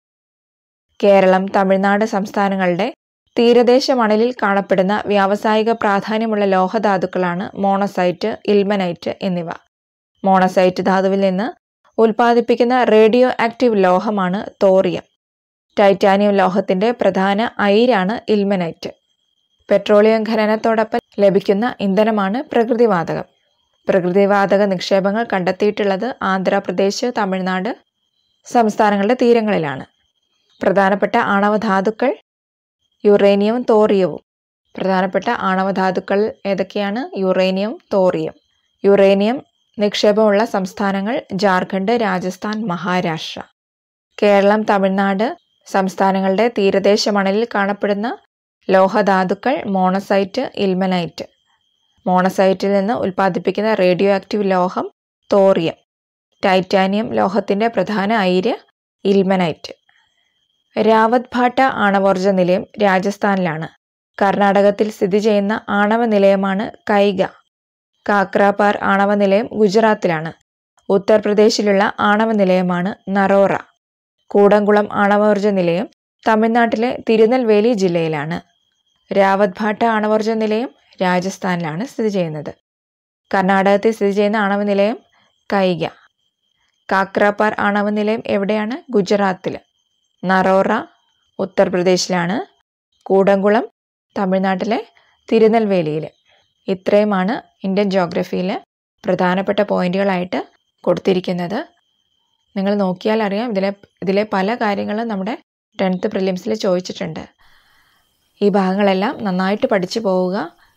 കേരളം തമിഴ്നാട് സംസ്ഥാനങ്ങളുടെ തീരദേശ മണലിൽ കാണപ്പെടുന്ന വ്യാവസായിക പ്രാധാന്യമുള്ള ലോഹധാതുക്കളാണ് മോണസൈറ്റ് ഇൽമനൈറ്റ് എന്നിവ മോണസൈറ്റ് ധാതുവിൽ നിന്ന് ഉൽപ്പാദിപ്പിക്കുന്ന റേഡിയോ ആക്റ്റീവ് ലോഹമാണ് തോറിയം ടൈറ്റാനിയം ലോഹത്തിന്റെ പ്രധാന അയിരാണ് ഇൽമനൈറ്റ് പെട്രോളിയം ഖനനത്തോടൊപ്പം ലഭിക്കുന്ന ഇന്ധനമാണ് പ്രകൃതിവാതകം പ്രകൃതിവാതക നിക്ഷേപങ്ങൾ കണ്ടെത്തിയിട്ടുള്ളത് ആന്ധ്രാപ്രദേശ് തമിഴ്നാട് സംസ്ഥാനങ്ങളുടെ തീരങ്ങളിലാണ് പ്രധാനപ്പെട്ട ആണവധാതുക്കൾ യുറേനിയവും തോറിയവും പ്രധാനപ്പെട്ട ആണവധാതുക്കൾ ഏതൊക്കെയാണ് യുറേനിയം തോറിയം യുറേനിയം നിക്ഷേപമുള്ള സംസ്ഥാനങ്ങൾ ജാർഖണ്ഡ് രാജസ്ഥാൻ മഹാരാഷ്ട്ര കേരളം തമിഴ്നാട് സംസ്ഥാനങ്ങളുടെ തീരദേശ മണലിൽ കാണപ്പെടുന്ന ലോഹധാതുക്കൾ മോണസൈറ്റ് ഇൽമനൈറ്റ് മോണസൈറ്റിൽ നിന്ന് ഉൽപ്പാദിപ്പിക്കുന്ന റേഡിയോ ആക്റ്റീവ് ലോഹം തോറിയം ടൈറ്റാനിയം ലോഹത്തിന്റെ പ്രധാന അയിര് ഇൽമനൈറ്റ് രാവത് ഭാട്ട ആണവോർജ നിലയം രാജസ്ഥാനിലാണ് കർണാടകത്തിൽ സ്ഥിതി ചെയ്യുന്ന ആണവ നിലയമാണ് കൈഗ കാക്രാപാർ ആണവ നിലയം ഗുജറാത്തിലാണ് ഉത്തർപ്രദേശിലുള്ള ആണവ നിലയമാണ് നറോറ കൂടംകുളം ആണവോർജ നിലയം തമിഴ്നാട്ടിലെ തിരുനെൽവേലി ജില്ലയിലാണ് രാവത് ഭാട്ട ആണവോർജ നിലയം രാജസ്ഥാനിലാണ് സ്ഥിതി ചെയ്യുന്നത് കർണാടകത്തിൽ സ്ഥിതി ചെയ്യുന്ന ആണവ നിലയം കൈഗ കാക്രാപാർ ആണവ നിലയം എവിടെയാണ് ഗുജറാത്തിൽ നറോറ ഉത്തർപ്രദേശിലാണ് കൂടംകുളം തമിഴ്നാട്ടിലെ തിരുനെൽവേലിയിൽ ഇത്രയുമാണ് ഇന്ത്യൻ ജോഗ്രഫിയിൽ പ്രധാനപ്പെട്ട പോയിന്റുകളായിട്ട് കൊടുത്തിരിക്കുന്നത് നിങ്ങൾ നോക്കിയാൽ അറിയാം ഇതിലെ ഇതിലെ പല കാര്യങ്ങളും നമ്മുടെ ടെൻത്ത് പ്രിലിംസിൽ ചോദിച്ചിട്ടുണ്ട് ഈ ഭാഗങ്ങളെല്ലാം നന്നായിട്ട് പഠിച്ചു പോവുക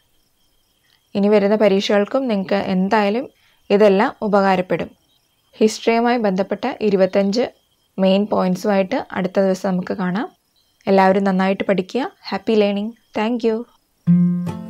ഇനി വരുന്ന പരീക്ഷകൾക്കും നിങ്ങൾക്ക് എന്തായാലും ഇതെല്ലാം ഉപകാരപ്പെടും ഹിസ്റ്ററിയുമായി ബന്ധപ്പെട്ട ഇരുപത്തഞ്ച് മെയിൻ പോയിൻറ്സുമായിട്ട് അടുത്ത ദിവസം നമുക്ക് കാണാം എല്ലാവരും നന്നായിട്ട് പഠിക്കുക ഹാപ്പി ലേണിംഗ് താങ്ക്